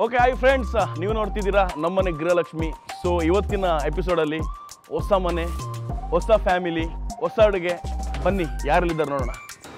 Okay hi friends ನೀವು ನೋಡ್ತಿದ್ದೀರಾ ನಮ್ಮನೆ ಗೃಹಲಕ್ಷ್ಮಿ ಸೊ ಇವತ್ತಿನ ಎಪಿಸೋಡಲ್ಲಿ ಹೊಸ ಮನೆ ಹೊಸ ಫ್ಯಾಮಿಲಿ ಹೊಸ ಅಡುಗೆ ಬನ್ನಿ ಯಾರಲ್ಲಿದ್ದಾರೆ ನೋಡೋಣ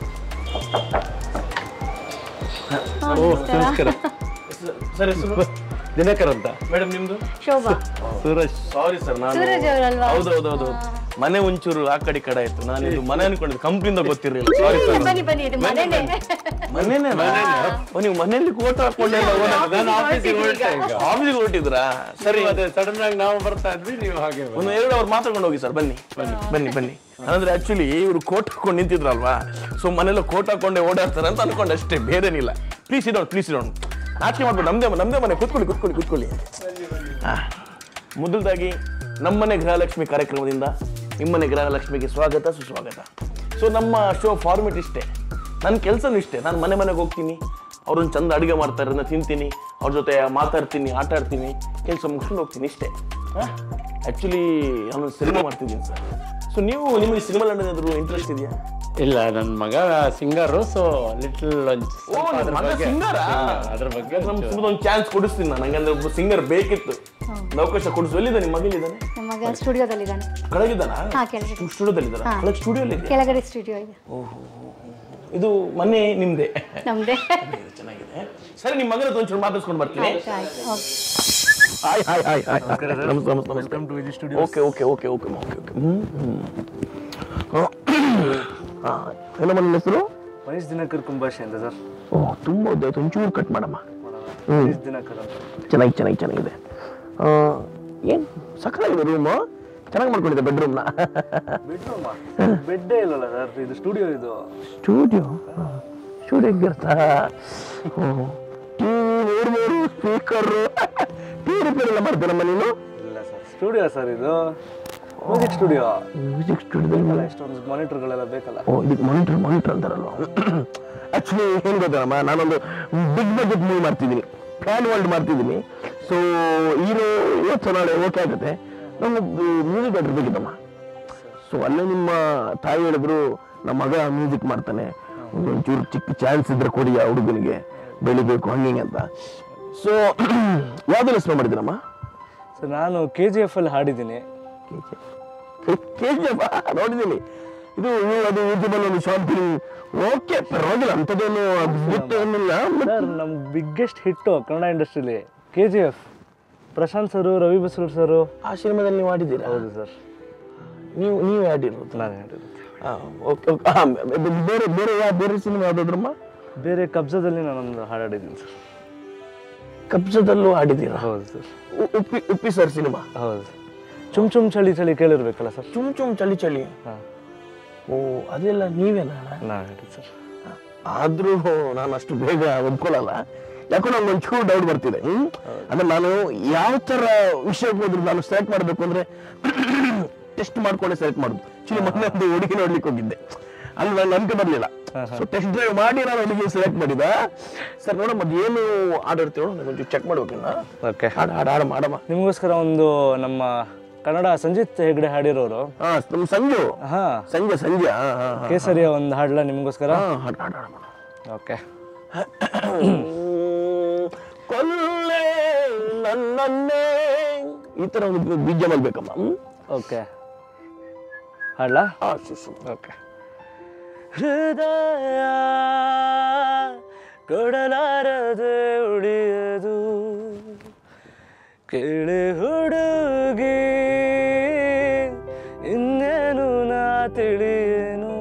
ನಮಸ್ಕಾರ ಸರ್ ಹೆಸರು ದಿನಕರ್ ಅಂತ ಮೇಡಮ್ ನಿಮ್ದು ಶೋಭಾ ಸೂರಜ್ ಸಾರಿ ಸರ್ ನಾನು ಸೂರಜ್ ಅವರಲ್ವಾ ಹೌದೌದೌದು ಮನೆ ಒಂಚೂರು ಆ ಕಡೆ ಈ ಕಡೆ ಆಯ್ತು ನಾನು ಇದು ಮನೆ ಅನ್ಕೊಂಡಿದ್ದು ಕಂಪ್ನಿಯಿಂದ ಗೊತ್ತಿರಲಿಲ್ಲ ಸಾರಿ ಇಲ್ಲ, ಸರ್ ಬನ್ನಿ ಬನ್ನಿ ಇದು ಮನೇನೆ ಮನೇನೆ ನೀವು ಮನೇಲಿ ಕೋಟ್ ಹಾಕೊಂಡೆ ನಾನು ಆಫೀಸಿಗೆ ಹೊರಟೆ ಈಗ ಆಫೀಸಿಗೆ ಹೊರಟಿದ್ರಾ ಸರಿ ಅದೇ ಸಡನ್ ಆಗಿ ನಾವು ಬರ್ತಾ ಇದ್ವಿ ನೀವು ಹಾಗೆ ಬಂದ್ರಿ. ಒಂದು ಎರಡು ಅವ್ರು ಮಾತಾಡ್ಕೊಂಡು ಹೋಗಿ ಸರ್ ಬನ್ನಿ ಬನ್ನಿ ಬನ್ನಿ ಬನ್ನಿ ಅಂದ್ರೆ ಆಕ್ಚುಲಿ ಇವರು ಕೋಟ್ ಹಾಕೊಂಡು ನಿಂತಿದ್ರಲ್ವಾ ಸೊ ಮನೆಲ್ಲ ಕೋಟ್ ಹಾಕೊಂಡೆ ಓಡಾಡ್ತಾರೆ ಅಂತ ಅನ್ಕೊಂಡೆ ಅಷ್ಟೇ ಬೇರೇನಿಲ್ಲ ಪ್ಲೀಸ್ ಇಡೋಣ ಪ್ಲೀಸ್ ಇಡೋಣ ನಾಚಿಕೆ ಮಾಡ್ಬೇಡಿ ನಮ್ದೇ ನಮ್ದೇ ಮನೆ ಕೂತ್ಕೊಳ್ಳಿ ಕೂತ್ಕೊಳ್ಳಿ ಕೂತ್ಕೊಳ್ಳಿ ಆ, ಮೊದಲದಾಗಿ ನಮ್ಮನೆ ಗೃಹಲಕ್ಷ್ಮಿ ಕಾರ್ಯಕ್ರಮದಿಂದ ನಿಮ್ಮನೆ ಗೃಹಲಕ್ಷ್ಮಿಗೆ ಸ್ವಾಗತ ಸುಸ್ವಾಗತ ಸೊ ನಮ್ಮ ಶೋ ಫಾರ್ಮೆಟ್ ಇಷ್ಟೇ ನನ್ನ ಕೆಲಸನೂ ಇಷ್ಟೇ ನಾನು ಮನೆ ಮನೆಗೆ ಹೋಗ್ತೀನಿ ಅವ್ರನ್ನ ಚಂದ ಅಡುಗೆ ಮಾಡ್ತಾರೆ ಅದನ್ನ ತಿಂತೀನಿ ಅವ್ರ ಜೊತೆ ಮಾತಾಡ್ತೀನಿ ಆಟ ಆಡ್ತೀನಿ ಕೆಲಸ ಮುಗಿಸ್ಕೊಂಡು ಹೋಗ್ತೀನಿ ಇಷ್ಟೇ ಆ್ಯಕ್ಚುಲಿ ನಾನು ಸಿನಿಮಾ ಮಾಡ್ತಿದ್ದೀನಿ ಸರ್ ಸೊ ನೀವು ನಿಮಗೆ ಸಿನಿಮಾ ಏನಾದರೂ ಇಂಟ್ರೆಸ್ಟ್ ಇದೆಯಾ ಇಲ್ಲ ನನ್ನ ಮಗ ಸಿಂಗರು ಸೊ ಲಿಟಲ್ ಓ ನಿಮ್ಮ ಮಗ singer ಆ? ಅದ್ರ ಬಗ್ಗೆ ನಮ್ಮ ಸುಮ್ಮನೆ ಒಂದು ಚಾನ್ಸ್ ಕೊಡಿಸ್ತೀನಿ ನಾನು ನಂಗೆ ಒಬ್ಬ ಸಿಂಗರ್ ಬೇಕಿತ್ತು ಒಂದು ಅವಕಾಶ ಕೊಡಿಸು ಎಲ್ಲಿದ್ದಾನೆ ನಿಮ್ಮ ಮಗಲಿದ್ದಾನೆ ನಮ್ಮ ಮಗ ಸ್ಟುಡಿಯೋದಲ್ಲಿದ್ದಾನೆ ಕೆಳಗಿದ್ದಾನಾ ಹಾ ಕೆಳಗಡೆ ಸ್ಟುಡಿಯೋದಲ್ಲಿದ್ದಾನ ಹಾ. ಕೆಳಗೆ ಸ್ಟುಡಿಯೋಲ್ಲಿ ಇದೆ ಕೆಳಗಡೆ ಸ್ಟುಡಿಯೋ ಇದೆ ಇದು ಮನೆ ನಿಮ್ದೆ ನಮ್ದೇ ಇದು ಚೆನ್ನಾಗಿದೆ ಸರಿ ನಿಮ್ಮ ಮಗನ ಹತ್ರ ಒಂಚೂರು ಮಾತಾಡ್ಸ್ಕೊಂಡು ಬರ್ತೀನಿ ಆಯ್ತು ಆಯ್ತು okay hi hi hi hi ನಮಸ್ತೆ ನಮಸ್ತೆ welcome to Viji studio okay okay okay okay okay okay ಹ್ಞೂ ಹಾಂ ಏನಮ್ಮ ನನ್ನ ಹೆಸರು ಮಹೇಶ್ ದಿನಕರ್ ಕುಂಬಾಶಿ ಅಂತ ಸರ್ ಓ ತುಂಬ ಉದ್ದ ಒಂಚೂರು ಕಟ್ ಮಾಡಮ್ಮ ಮಹೇಶ್ ದಿನಕರ್ ಅಂತ ಚೆನ್ನಾಗಿ ಚೆನ್ನಾಗಿ ಚೆನ್ನಾಗಿದೆ ಏನು ಸಕ್ಕತ್ತಾಗಿದೆ ರೂಮು ಚೆನ್ನಾಗಿ ಮಾಡ್ಕೊಂಡಿದ್ದೆ ಬೆಡ್ರೂಮ್ನ ಬೆಡ್ರೂಮ್ ಬೆಡ್ಡೇ ಇಲ್ಲಲ್ಲ ಸರ್ ಇದು ಸ್ಟುಡಿಯೋ ಇದು ಸ್ಟುಡಿಯೋ ಸ್ಟುಡಿಯೋ ಹೆಂಗಿರ್ತಾ ಟಿವಿ ಮೂರು ಮೂರು ಸ್ಪೀಕರು ಟಿವಿ ರಿಪೇರ್ ಎಲ್ಲ ಮಾಡ್ತೀರಮ್ಮ ನೀನು ಇಲ್ಲ ಸರ್ ಸ್ಟುಡಿಯೋ ಸರ್ ಇದು ಮ್ಯೂಸಿಕ್ ಸ್ಟುಡಿಯೋ ಮ್ಯೂಸಿಕ್ ಸ್ಟುಡಿಯೋದಲ್ಲಿ ಇಷ್ಟೊಂದು ಮಾನಿಟರ್ಗಳೆಲ್ಲ ಬೇಕಲ್ಲ ಓ ಇದಕ್ಕೆ ಮಾನಿಟರ್ ಮಾನಿಟರ್ ಅಂತಾರಲ್ವ ಆ್ಯಕ್ಚುಲಿ ಏನು ಗೊತ್ತಮ್ಮ ನಾನೊಂದು ಬಿಗ್ ಬಜೆಟ್ ಮೂವಿ ಮಾಡ್ತಿದ್ದೀನಿ ಫ್ಯಾನ್ ವರ್ಲ್ಡ್ ಮಾಡ್ತಿದ್ದೀನಿ ಸೊ ಹೀರೋ ಇವತ್ತು ನಾಳೆ ಓಕೆ ಆಗುತ್ತೆ ನಮ್ಗೆ ಮ್ಯೂಸಿಕ್ ಡೈರೆಕ್ಟರ್ ಬೇಕಿತ್ತಮ್ಮ ಸೊ ಅಲ್ಲೇ ನಿಮ್ಮ ತಾಯಿ ಹೇಳಿದ್ರು ನಮ್ಮ ಮಗ ಮ್ಯೂಸಿಕ್ ಮಾಡ್ತಾನೆ ಒಂಚೂರು ಚಿಕ್ಕ ಚಾನ್ಸ್ ಇದ್ರೆ ಕೊಡಿ ಆ ಹುಡುಗನಿಗೆ ಬೆಳಿಬೇಕು ಹಂಗೆ ಅಂತ ಸೊ ಯಾವ್ದೆಲ್ಲ ಸಿನಿಮಾ ಮಾಡಿದ್ದೀರಮ್ಮ ಸರ್ ನಾನು ಕೆ ಜಿ ಎಫ್ ಅಲ್ಲಿ ಹಾಡಿದ್ದೀನಿ ಕೆ ಜಿ ಎಫ್ ನೋಡಿದ್ದೀನಿ ಇದು ನೀವು ಅದು ಯೂಟ್ಯೂಬಲ್ಲಿ ಒಂದು ಶಾರ್ಟ್ ಫಿಲ್ಮ್ ಓಕೆ ಪರವಾಗಿಲ್ಲ ಅಂಥದ್ದೇನು ಅದ್ಭುತ ಏನಿಲ್ಲ ಸರ್ ನಮ್ಮ ಬಿಗ್ಗೆಸ್ಟ್ ಹಿಟ್ಟು ಕನ್ನಡ ಇಂಡಸ್ಟ್ರಿಲಿ K G F Prashanth sir Ravi Basrur sir ಆ ಸಿನಿಮಾದಲ್ಲಿ ನೀವು ಆಡಿದ್ದೀರಾ ಹೌದು ಸರ್ ನೀವು ನೀವೇ ಆಡಿರೋದು ನಾನು ಹೇಳಿರೋದು ಓಕೆ ಓಕೆ ಬೇರೆ ಬೇರೆ ಯಾವ ಬೇರೆ ಸಿನಿಮಾ ಯಾವುದಾದ್ರಮ್ಮ ಬೇರೆ ಕಬ್ಜದಲ್ಲಿ ನಾನೊಂದು ಹಾಡು ಹಾಡಿದ್ದೀನಿ ಸರ್ ಕಬ್ಜದಲ್ಲೂ ಆಡಿದ್ದೀರಾ ಹೌದು ಸರ್ ಉ- ಉಪ್ಪಿ ಉಪ್ಪಿ ಸರ್ ಸಿನಿಮಾ ಹೌದು ಚುಮ್ ಚುಮ್ ಚಳಿ ಚಳಿ ಕೇಳಿರ್ಬೇಕಲ್ಲ ಸರ್ ಚುಮ್ ಚುಮ್ ಚಳಿ ಚಳಿ ಹಾಂ ಓ ಅದೆಲ್ಲ ನೀವೇನಾ ನಾನು ಹೇಳಿದ್ದು ಸರ್ ಆದ್ರೂ ನಾನು ಅಷ್ಟು ಬೇಗ ಒಪ್ಕೊಳ್ಳಲ್ಲ ಯಾಕೋ ನಂಗೆ ಒಂಚೂರು ಡೌಟ್ ಬರ್ತಿದೆ ಹ್ಮ್ ಅಂದ್ರೆ ನಾನು ಯಾವ ತರ ವಿಷಯಕ್ಕೆ ಹೋದ್ರು ನಾನು ಸೆಲೆಕ್ಟ್ ಮಾಡಬೇಕು ಅಂದ್ರೆ ಟೆಸ್ಟ್ ಮಾಡ್ಕೊಂಡೆ ಸೆಲೆಕ್ಟ್ ಮಾಡುದು ಆಕ್ಚುಲಿ ಮೊನ್ನೆ ಒಂದು ಹುಡುಗಿ ನೋಡ್ಲಿಕ್ಕೆ ಹೋಗಿದ್ದೆ ಅಲ್ಲಿ ನಾನು ನಂಬಿಕೆ ಬರಲಿಲ್ಲ ಸೊ ಟೆಸ್ಟ್ ಡ್ರೈವ್ ಮಾಡಿ ನಾನು ಹುಡುಗಿ ಸೆಲೆಕ್ಟ್ ಮಾಡಿದ ಸರ್ ನೋಡಮ್ಮ ಅದು ಏನು ಆಡಿರ್ತೀವೋ ನನಗೆ ಒಂಚೂರು ಚೆಕ್ ಮಾಡ್ಬೇಕನ್ನ ಓಕೆ ಹಾಡು ಹಾಡು ಹಾಡು ಮಾಡಮ್ಮ ನಿಮಗೋಸ್ಕರ ಒಂದು ನಮ್ಮ ಕನ್ನಡ ಸಂಜಿತ್ ಹೆಗ್ಡೆ ಹಾಡಿರೋರು ಹಾ ನಮ್ಮ ಸಂಜು ಹಾ ಸಂಜೆ ಸಂಜೆ ಹಾ ಹಾ ಹಾ ಕೇಸರಿಯ ಒಂದು ಹಾಡ್ಲ ನಿಮಗೋಸ್ಕರ ಹಾ ಹಾಡು ಹಾಡು ಹಾಡು ಮಾಡು. ಓಕೆ ಕೊಲ್ಲೆ ನನ್ನನ್ನೇ ಈ ತರ ಒಂದು ಬೀಜ ಮಾಡ್ಬೇಕಮ್ಮ ಹ್ಮ್? ಓಕೆ ಹಾಡ್ಲಾ ಆ, ಸು- ಸು. ಓಕೆ ಹೃದಯ ಕೊಡಲಾರದೆ ಉಳಿಯದು ಕೇಳಿ ಹುಡುಗಿ ಇನ್ನೇನು ನಾ ತಿಳಿಯೇನು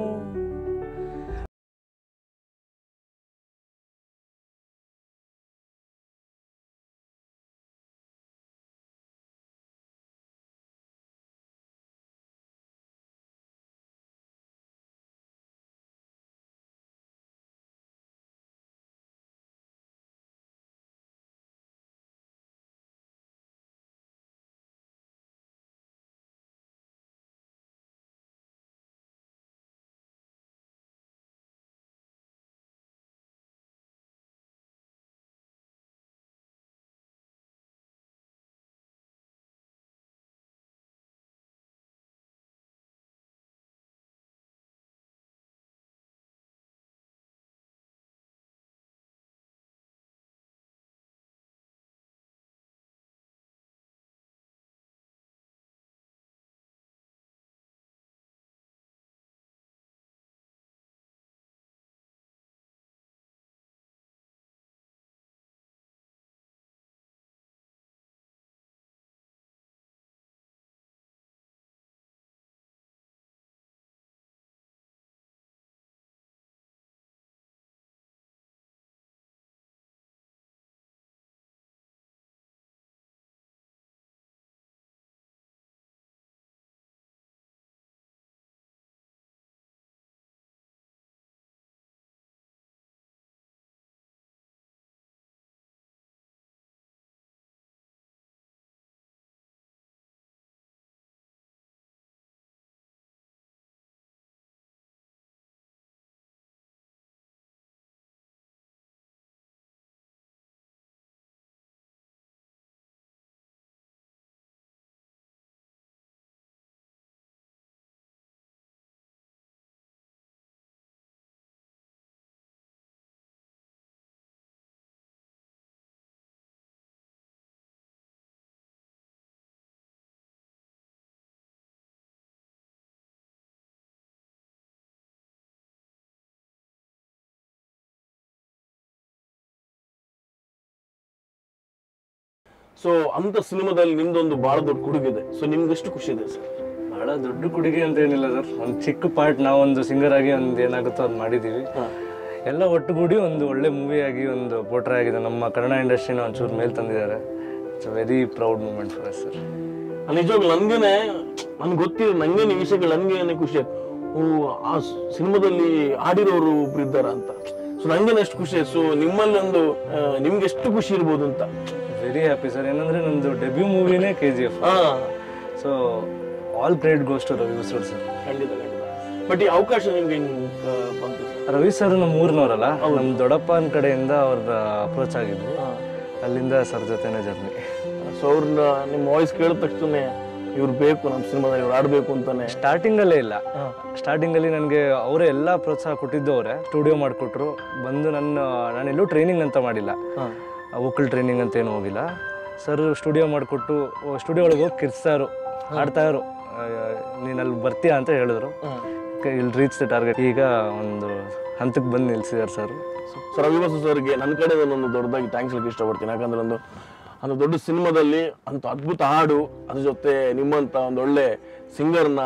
ಸೊ ಅಂತ ಸಿನಿಮಾದಲ್ಲಿ ನಿಮ್ದೊಂದು ಬಹಳ ದೊಡ್ಡ ಕೊಡುಗಿದೆ ಸೊ ನಿಮ್ಗೆ ಎಷ್ಟು ಖುಷಿ ಇದೆ ಸರ್ ಬಹಳ ದೊಡ್ಡ ಕೊಡುಗೆ ಅಂತ ಏನಿಲ್ಲ ಸರ್ ಒಂದು ಚಿಕ್ಕ ಪಾರ್ಟ್ ನಾವೊಂದು ಸಿಂಗರ್ ಆಗಿ ಒಂದು ಏನಾಗುತ್ತೋ ಅದು ಮಾಡಿದ್ದೀವಿ ಎಲ್ಲ ಒಟ್ಟುಗೂಡಿ ಒಂದು ಒಳ್ಳೆ ಮೂವಿ ಆಗಿ ಒಂದು ಪೋಟ್ರೆ ಆಗಿದೆ ನಮ್ಮ ಕನ್ನಡ ಇಂಡಸ್ಟ್ರಿನ ಒಂಚೂರು ಮೇಲೆ ತಂದಿದ್ದಾರೆ it's a very proud moment for us sir ನಿಜವಾಗ್ಲು ನನ್ಗೇನೆ ನನ್ಗೆ ಗೊತ್ತಿರೋ ನಂಗೇನೆ ಈ ವಿಷಯಗಳು ನನ್ಗೇನೆ ಖುಷಿ ಆಯ್ತು ಓ ಆ ಸಿನಿಮಾದಲ್ಲಿ ಆಡಿರೋರು ಒಬ್ರು ಇದ್ದಾರ ಅಂತ ಸೊ ನಂಗೇನೆ ಎಷ್ಟು ಖುಷಿ ಆಯ್ತು ಸೊ ನಿಮ್ಮಲ್ಲಿ ಒಂದು ಆ, ನಿಮ್ಗೆ ಎಷ್ಟು ಖುಷಿ ಇರ್ಬೋದು ಅಂತ ವೆರಿ ಹ್ಯಾಪಿ ಸರ್ ಏನಂದ್ರೆ ನಂದು ಡೆಬ್ಯೂ ಮೂವಿನೇ ಕೆ ಜಿ ಎಫ್ ಹಾ so all credit goes to Ravi sir sir ಖಂಡಿತ ಖಂಡಿತ ಬಟ್ ಈ ಅವಕಾಶ ನಿಮ್ಗೆ ಹೆಂಗ್ ಆ, ಬಂತು ಸರ್ ರವಿ ಸರ್ ನಮ್ಮ ಊರಿನವರಲ್ಲ ನಮ್ಮ ದೊಡ್ಡಪ್ಪನ ಕಡೆಯಿಂದ ಅವ್ರ ಅಪ್ರೋಚ್ ಆಗಿದ್ವು ಅಲ್ಲಿಂದ ಸರ್ ಜೊತೆನೇ ಜರ್ನಿ ಸೊ ಅವ್ರನ್ನ ನಿಮ್ಮ ವಾಯ್ಸ್ ಕೇಳಿದ ತಕ್ಷಣ ಇವ್ರು ಬೇಕು ನಮ್ಮ ಸಿನಿಮಾದಲ್ಲಿ ಇವ್ರು ಆಡ್ಬೇಕು ಅಂತಾನೆ ಸ್ಟಾರ್ಟಿಂಗಲ್ಲೇ ಇಲ್ಲ ಸ್ಟಾರ್ಟಿಂಗಲ್ಲಿ ನನಗೆ ಅವರೇ ಎಲ್ಲ ಪ್ರೋತ್ಸಾಹ ಕೊಟ್ಟಿದ್ದು ಅವರೇ ಸ್ಟುಡಿಯೋ ಮಾಡಿಕೊಟ್ರು ಬಂದು ನನ್ನ ನಾನೆಲ್ಲೂ ಟ್ರೈನಿಂಗ್ ಅಂತ ಮಾಡಿಲ್ಲ ವೋಕಲ್ ಟ್ರೈನಿಂಗ್ ಅಂತ ಏನು ಹೋಗಿಲ್ಲ ಸರ್ ಸ್ಟುಡಿಯೋ ಮಾಡಿಕೊಟ್ಟು ಸ್ಟುಡಿಯೋ ಒಳಗೆ ಹೋಗಿ ಕಿರ್ಸ್ತಾರು ಆಡ್ತಾರು ನೀನು ಅಲ್ಲಿ ಬರ್ತೀಯಾ ಅಂತ ಹೇಳಿದ್ರು ಇಲ್ಲಿ ರೀಚ್ ದ ಟಾರ್ಗೆಟ್ ಈಗ ಒಂದು ಹಂತಕ್ಕೆ ಬಂದು ನಿಲ್ಸಿದ್ದಾರೆ ಸರ್ ಸೊ ರವಿವಾಸ ಸರ್ಗೆ ನನ್ನ ಕಡೆ ಒಂದು ದೊಡ್ಡದಾಗಿ ಥ್ಯಾಂಕ್ಸ್ ಹೇಳಕ್ಕೆ ಇಷ್ಟಪಡ್ತೀನಿ ಯಾಕಂದ್ರೆ ಒಂದು ಒಂದು ದೊಡ್ಡ ಸಿನಿಮಾದಲ್ಲಿ ಅಂತ ಅದ್ಭುತ ಹಾಡು ಅದ್ರ ಜೊತೆ ನಿಮ್ಮಂತ ಒಂದು ಒಳ್ಳೆ ಸಿಂಗರ್ನ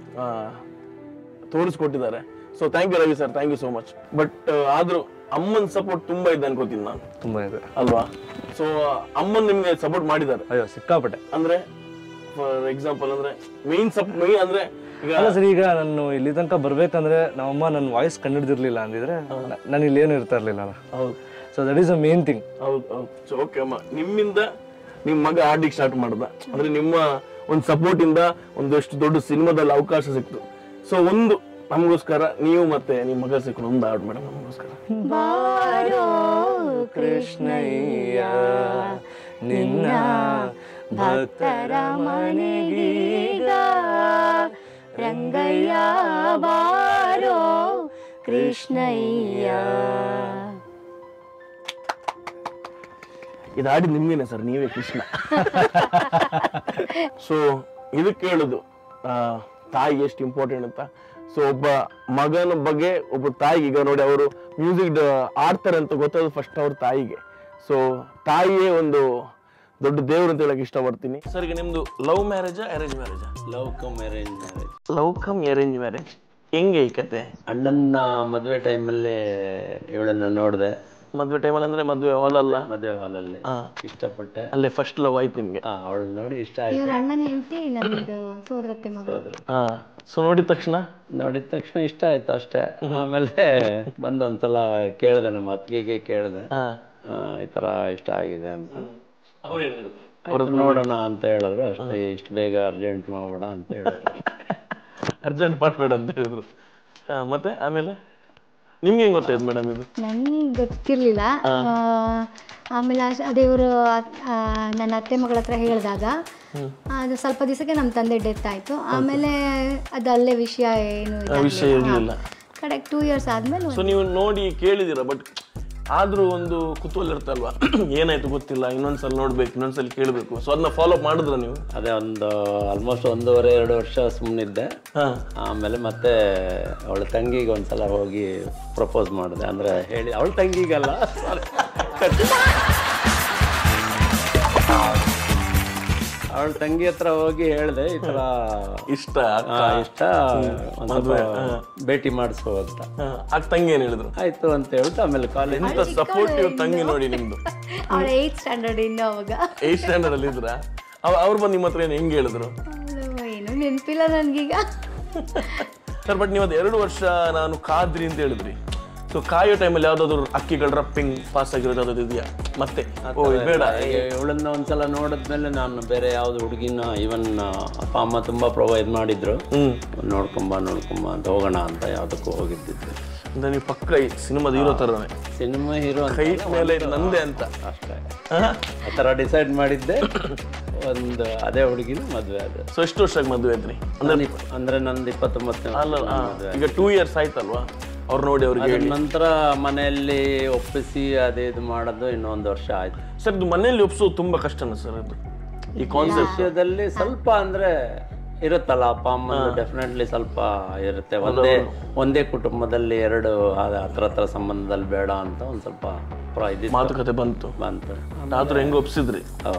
ತೋರಿಸ್ಕೊಟ್ಟಿದ್ದಾರೆ so thank you Ravi sir thank you so much but ಆದ್ರೂ ಅಮ್ಮನ ಸಪೋರ್ಟ್ ತುಂಬಾ ಇದೆ ಅನ್ಕೋತೀನಿ ನಾನು ತುಂಬ ಇದೆ ಅಲ್ವಾ ಸೊ ಅಮ್ಮನ್ ನಿಮ್ಗೆ ಸಪೋರ್ಟ್ ಮಾಡಿದ್ದಾರೆ ಅಯ್ಯೋ ಸಿಕ್ಕಾಪಟ್ಟೆ ಅಂದ್ರೆ ಫಾರ್ ಎಕ್ಸಾಂಪಲ್ ಅಂದ್ರೆ ಮೇನ್ ಸಪ್ ಮೇನ್ ಅಂದ್ರೆ ಈಗ ಅಲ್ಲ ಸರ್ ಈಗ ನಾನು ಇಲ್ಲಿ ತನಕ ಬರ್ಬೇಕಂದ್ರೆ ನಮ್ಮಮ್ಮ ನನ್ನ ವಾಯ್ಸ್ ಕಂಡಿಡ್ದಿರ್ಲಿಲ್ಲ ಅಂದಿದ್ರೆ ನಾನು ಇಲ್ಲೇನು ಇರ್ತಾ ಇರ್ಲಿಲ್ಲ ಹೌದು so that is a main thing ಹೌದು ಹೌದು ಸೊ ಓಕೆ ಅಮ್ಮ ನಿಮ್ಮಿಂದ ನಿಮ್ ಮಗ ಆಡ್ಲಿಕ್ಕೆ ಸ್ಟಾರ್ಟ್ ಮಾಡ್ದ ಅಂದ್ರೆ ನಿಮ್ಮ ಒಂದು ಸಪೋರ್ಟ್ ಇಂದ ಒಂದಷ್ಟು ದೊಡ್ಡ ಸಿನಿಮಾದಲ್ಲಿ ಅವಕಾಶ ಸಿಕ್ತು ಸೊ ಒಂದು ನಮಗೋಸ್ಕರ ನೀವು ಮತ್ತೆ ನಿಮ್ಮ ಮಗ ಸಿಕ್ಕೊಂಡು ಒಂದು ಆಡ್ ಮೇಡಮ್ ನಮಗೋಸ್ಕರ ಬಾರೋ ಕೃಷ್ಣಯ್ಯ ನಿನ್ನ ಭಕ್ತರ ಮನೆಗೀಗ ರಂಗಯ್ಯ ಬಾರೋ ಕೃಷ್ಣಯ್ಯ ಇದು ಆಡಿ ನಿಮ್ಗೇನೆ ಸರ್ ನೀವೇ ಕೃಷ್ಣ ಸೊ ಇದಕ್ಕೆ ಹೇಳುದು ಆ, ತಾಯಿ ಎಷ್ಟು ಇಂಪಾರ್ಟೆಂಟ್ ಅಂತ ಸೊ ಒಬ್ಬ ಮಗನ ಬಗ್ಗೆ ಒಬ್ಬ ತಾಯಿಗೆ ಈಗ ನೋಡಿ ಅವರು ಮ್ಯೂಸಿಕ್ ಆಡ್ತಾರೆ ಅಂತ ಗೊತ್ತಾದ ಫಸ್ಟ್ ಅವ್ರ ತಾಯಿಗೆ ಸೊ ತಾಯಿಯೇ ಒಂದು ದೊಡ್ಡ ದೇವ್ರು ಅಂತ ಹೇಳಕ್ ಇಷ್ಟಪಡ್ತೀನಿ ಸರ್ ಈಗ ನಿಮ್ದು ಲವ್ ಮ್ಯಾರೇಜಾ ಅರೇಂಜ್ ಮ್ಯಾರೇಜಾ love come arrange marriage love come arrange marriage ಹೆಂಗೆ ಈ ಕತೆ ಅಣ್ಣನ ಮದುವೆ ಟೈಮಲ್ಲಿ ಇವಳನ್ನ ನೋಡಿದೆ ಮದ್ವೆ ಟೈಮಲ್ಲಿ ಅಂದ್ರೆ ಮದ್ವೆ ಹಾಲ್ ಅಲ್ಲ ಮದುವೆ ಹಾಲಲ್ಲಿ ಹಾ. ಇಷ್ಟಪಟ್ಟೆ ಅಲ್ಲೇ ಫಸ್ಟ್ ಲವ್ ಆಯ್ತು ನಿಮ್ಗೆ ಹಾ ಅವಳು ನೋಡಿ ಇಷ್ಟ ಆಯ್ತು ಇವ್ರ ಅಣ್ಣನ ಹೆಂಡತಿ ನಮ್ದು ಸೋದರತ್ತೆ ಮಗಳು ಹಾ ಸೊ ನೋಡಿದ ತಕ್ಷಣ ನೋಡಿದ ತಕ್ಷಣ ಇಷ್ಟ ಆಯ್ತು ಅಷ್ಟೇ ಆಮೇಲೆ ಬಂದು ಒಂದ್ಸಲ ಕೇಳಿದೆ ನಮ್ಮ ಅತ್ತಿಗೆಗೆ ಕೇಳಿದೆ ಹಾ ಆ, ಈ ತರ ಇಷ್ಟ ಆಗಿದೆ ಅಂತ ಆಯ್ತು, ನೋಡೋಣ ಅಂತ ಹೇಳಿದ್ರು ಅಷ್ಟೇ ಇಷ್ಟು ಬೇಗ ಅರ್ಜೆಂಟ್ ಮಾಡೋಣ ಅಂತ ಹೇಳಿದ್ರು ಅರ್ಜೆಂಟ್ ಮಾಡಬೇಡ ಅಂತ ಹೇಳಿದ್ರು ಹಾ, ಮತ್ತೆ ಆಮೇಲೆ ನಿಮ್ಗೆ ಹೆಂಗ್ ಗೊತ್ತಾಯ್ತು ಮೇಡಮ್ ಇದು ನನಗೆ ಗೊತ್ತಿರಲಿಲ್ಲ ಆಮೇಲೆ ಅಶ್- ಅದೇ ಇವರು ನನ್ನ ಅತ್ತೆ ಮಗಳ ಹತ್ರ ಹೇಳಿದಾಗ ಅದು ಸ್ವಲ್ಪ ದಿವಸಕ್ಕೆ ನಮ್ಮ ತಂದೆ ಡೆತ್ ಆಯಿತು ಆಮೇಲೆ ಅದು ಅಲ್ಲೇ ವಿಷಯ ಏನು ವಿಷಯ ಇರ್ಲಿಲ್ಲ ಕಡೆಗೆ ಟೂ ಇಯರ್ಸ್ ಆದಮೇಲೆ ಸೊ ನೀವು ನೋಡಿ ಕೇಳಿದಿರ ಬಟ್ ಆದ್ರೂ ಒಂದು ಕುತೂಹಲ ಇರ್ತಲ್ವಾ ಏನಾಯ್ತು ಗೊತ್ತಿಲ್ಲ ಇನ್ನೊಂದ್ಸಲ ನೋಡ್ಬೇಕು ಇನ್ನೊಂದ್ಸಲ ಕೇಳಬೇಕು ಸೊ ಅದನ್ನ ಫಾಲೋ ಅಪ್ ಮಾಡಿದ್ರ ನೀವು ಅದೇ ಒಂದು ಆಲ್ಮೋಸ್ಟ್ ಒಂದೂವರೆ ಎರಡು ವರ್ಷ ಸುಮ್ಮನಿದ್ದೆ ಹಾ ಆಮೇಲೆ ಮತ್ತೆ ಅವಳ ತಂಗಿಗೆ ಒಂದ್ಸಲ ಹೋಗಿ ಪ್ರಪೋಸ್ ಮಾಡಿದೆ ಅಂದ್ರೆ ಹೇಳಿ ಅವಳ ತಂಗಿಗಲ್ಲ ಅವಳ ತಂಗಿ ಹತ್ರ ಹೋಗಿ ಹೇಳಿದೆ ಈ ತರ ಇಷ್ಟ ಆ, ಇಷ್ಟ ಒಂದ್ ಸ್ವಲ್ಪ ಭೇಟಿ ಮಾಡಿಸು ಅಂತ ಆಗ ತಂಗಿ ಏನ್ ಹೇಳಿದ್ರು ಆಯ್ತು ಅಂತ ಹೇಳ್ಬಿಟ್ಟು ಆಮೇಲೆ ಕಾಲೇಜ್ ಎಂತ ಸಪೋರ್ಟಿವ್ ತಂಗಿ ನೋಡಿ ನಿಮ್ದು ಅವಳ ಏಯ್ತ್ ಸ್ಟ್ಯಾಂಡರ್ಡ್ ಇನ್ನು ಅವಾಗ ಏಟ್ ಸ್ಟ್ಯಾಂಡರ್ಡ್ ಅಲ್ಲಿ ಇದ್ರ ಅವ್ರು ಬಂದು ನಿಮ್ಮ ಹತ್ರ ಏನು ಹೆಂಗ್ ಹೇಳಿದ್ರು ಅವ್ಳು ಏನು ನೆನಪಿಲ್ಲ ನನಗೀಗ ಸರ್ ಬಟ್ ನೀವು ಅದು ಎರಡು ವರ್ಷ ನಾನು ಕಾದ್ರಿ ಅಂತ ಹೇಳಿದ್ರಿ ಸೊ ಕಾಯೋ ಟೈಮಲ್ಲಿ ಯಾವ್ದಾದ್ರು ಅಕ್ಕಿಗಳ ರಪ್ಪಿಂಗ್ ಪಾಸ್ ಆಗಿರೋದು ಯಾವ್ದಾದ್ರು ಇದೆಯಾ ಮತ್ತೆ ಓ ಇದು ಬೇಡ ಇವಳನ್ನ ಒಂದ್ಸಲ ನೋಡಿದ್ಮೇಲೆ ನಾನು ಬೇರೆ ಯಾವ್ದು ಹುಡುಗಿನ ಇವನ್ ಅಪ್ಪ ಅಮ್ಮ ತುಂಬಾ ಪ್ರೊವೈಡ್ ಮಾಡಿದ್ರು ಹ್ಮ್ ನೋಡ್ಕೊಂಬ ನೋಡ್ಕೊಂಬ ಅಂತ ಹೋಗೋಣ ಅಂತ ಯಾವ್ದಕ್ಕೂ ಹೋಗಿದ್ದಿದ್ದು ಅಂದ್ರೆ ನೀವು ಪಕ್ಕ ಈ ಸಿನಿಮಾದ ಹೀರೋ ತರನೇ ಸಿನಿಮಾ ಹೀರೋ ಕೈ ಮೇಲೆ ಇದು ನಂದೇ ಅಂತ ಅಷ್ಟೇ ಹಾ? ಆ ಥರ ಡಿಸೈಡ್ ಮಾಡಿದ್ದೆ ಒಂದು ಅದೇ ಹುಡುಗಿನ ಮದುವೆ ಅದು ಸೊ ಎಷ್ಟು ವರ್ಷಕ್ಕೆ ಮದುವೆ ಆಯ್ತ್ರಿ ಅಂದ್ರೆ ನಾನು ಇಪ್- ಅಂದ್ರೆ ನಂದು ಇಪ್ಪತ್ತೊಂಬತ್ತನೇ ಅಲ್ಲ ಆ, ಈಗ ಟೂ ಇಯರ್ಸ್ ಆಯ್ತಲ್ವಾ ಅವ್ರು ನೋಡಿ ಅವ್ರಿಗೆ ಅದ್ರ ನಂತರ ಮನೆಯಲ್ಲಿ ಒಪ್ಪಿಸಿ ಅದೇ ಇದು ಮಾಡೋದು ಇನ್ನೊಂದು ವರ್ಷ ಆಯ್ತು ಸರ್ ಇದು ಮನೆಯಲ್ಲಿ ಒಪ್ಸೋದು ತುಂಬಾ ಕಷ್ಟನ ಸರ್ ಅದು ಈ ಈ ಕಾನ್ಸೆಪ್ಟ್ ವಿಷಯದಲ್ಲಿ ಸ್ವಲ್ಪ ಅಂದ್ರೆ ಇರುತ್ತಲ್ಲ ಅಪ್ಪ ಅಮ್ಮ ಡೆಫಿನೆಟ್ಲಿ ಸ್ವಲ್ಪ ಇರುತ್ತೆ ಒಂದೇ ಒಂದೇ ಕುಟುಂಬದಲ್ಲಿ ಎರಡು ಆ- ಹತ್ರ ಹತ್ರ ಸಂಬಂಧದಲ್ಲಿ ಬೇಡ ಅಂತ ಒಂದ್ ಸ್ವಲ್ಪ ಪ್ರ- ಇದಿತ್ತು. ಮಾತುಕತೆ ಬಂತು ಬಂತು ಆದ್ರೂ ಹೆಂಗ್ ಒಪ್ಸಿದ್ರಿ ಹೌದು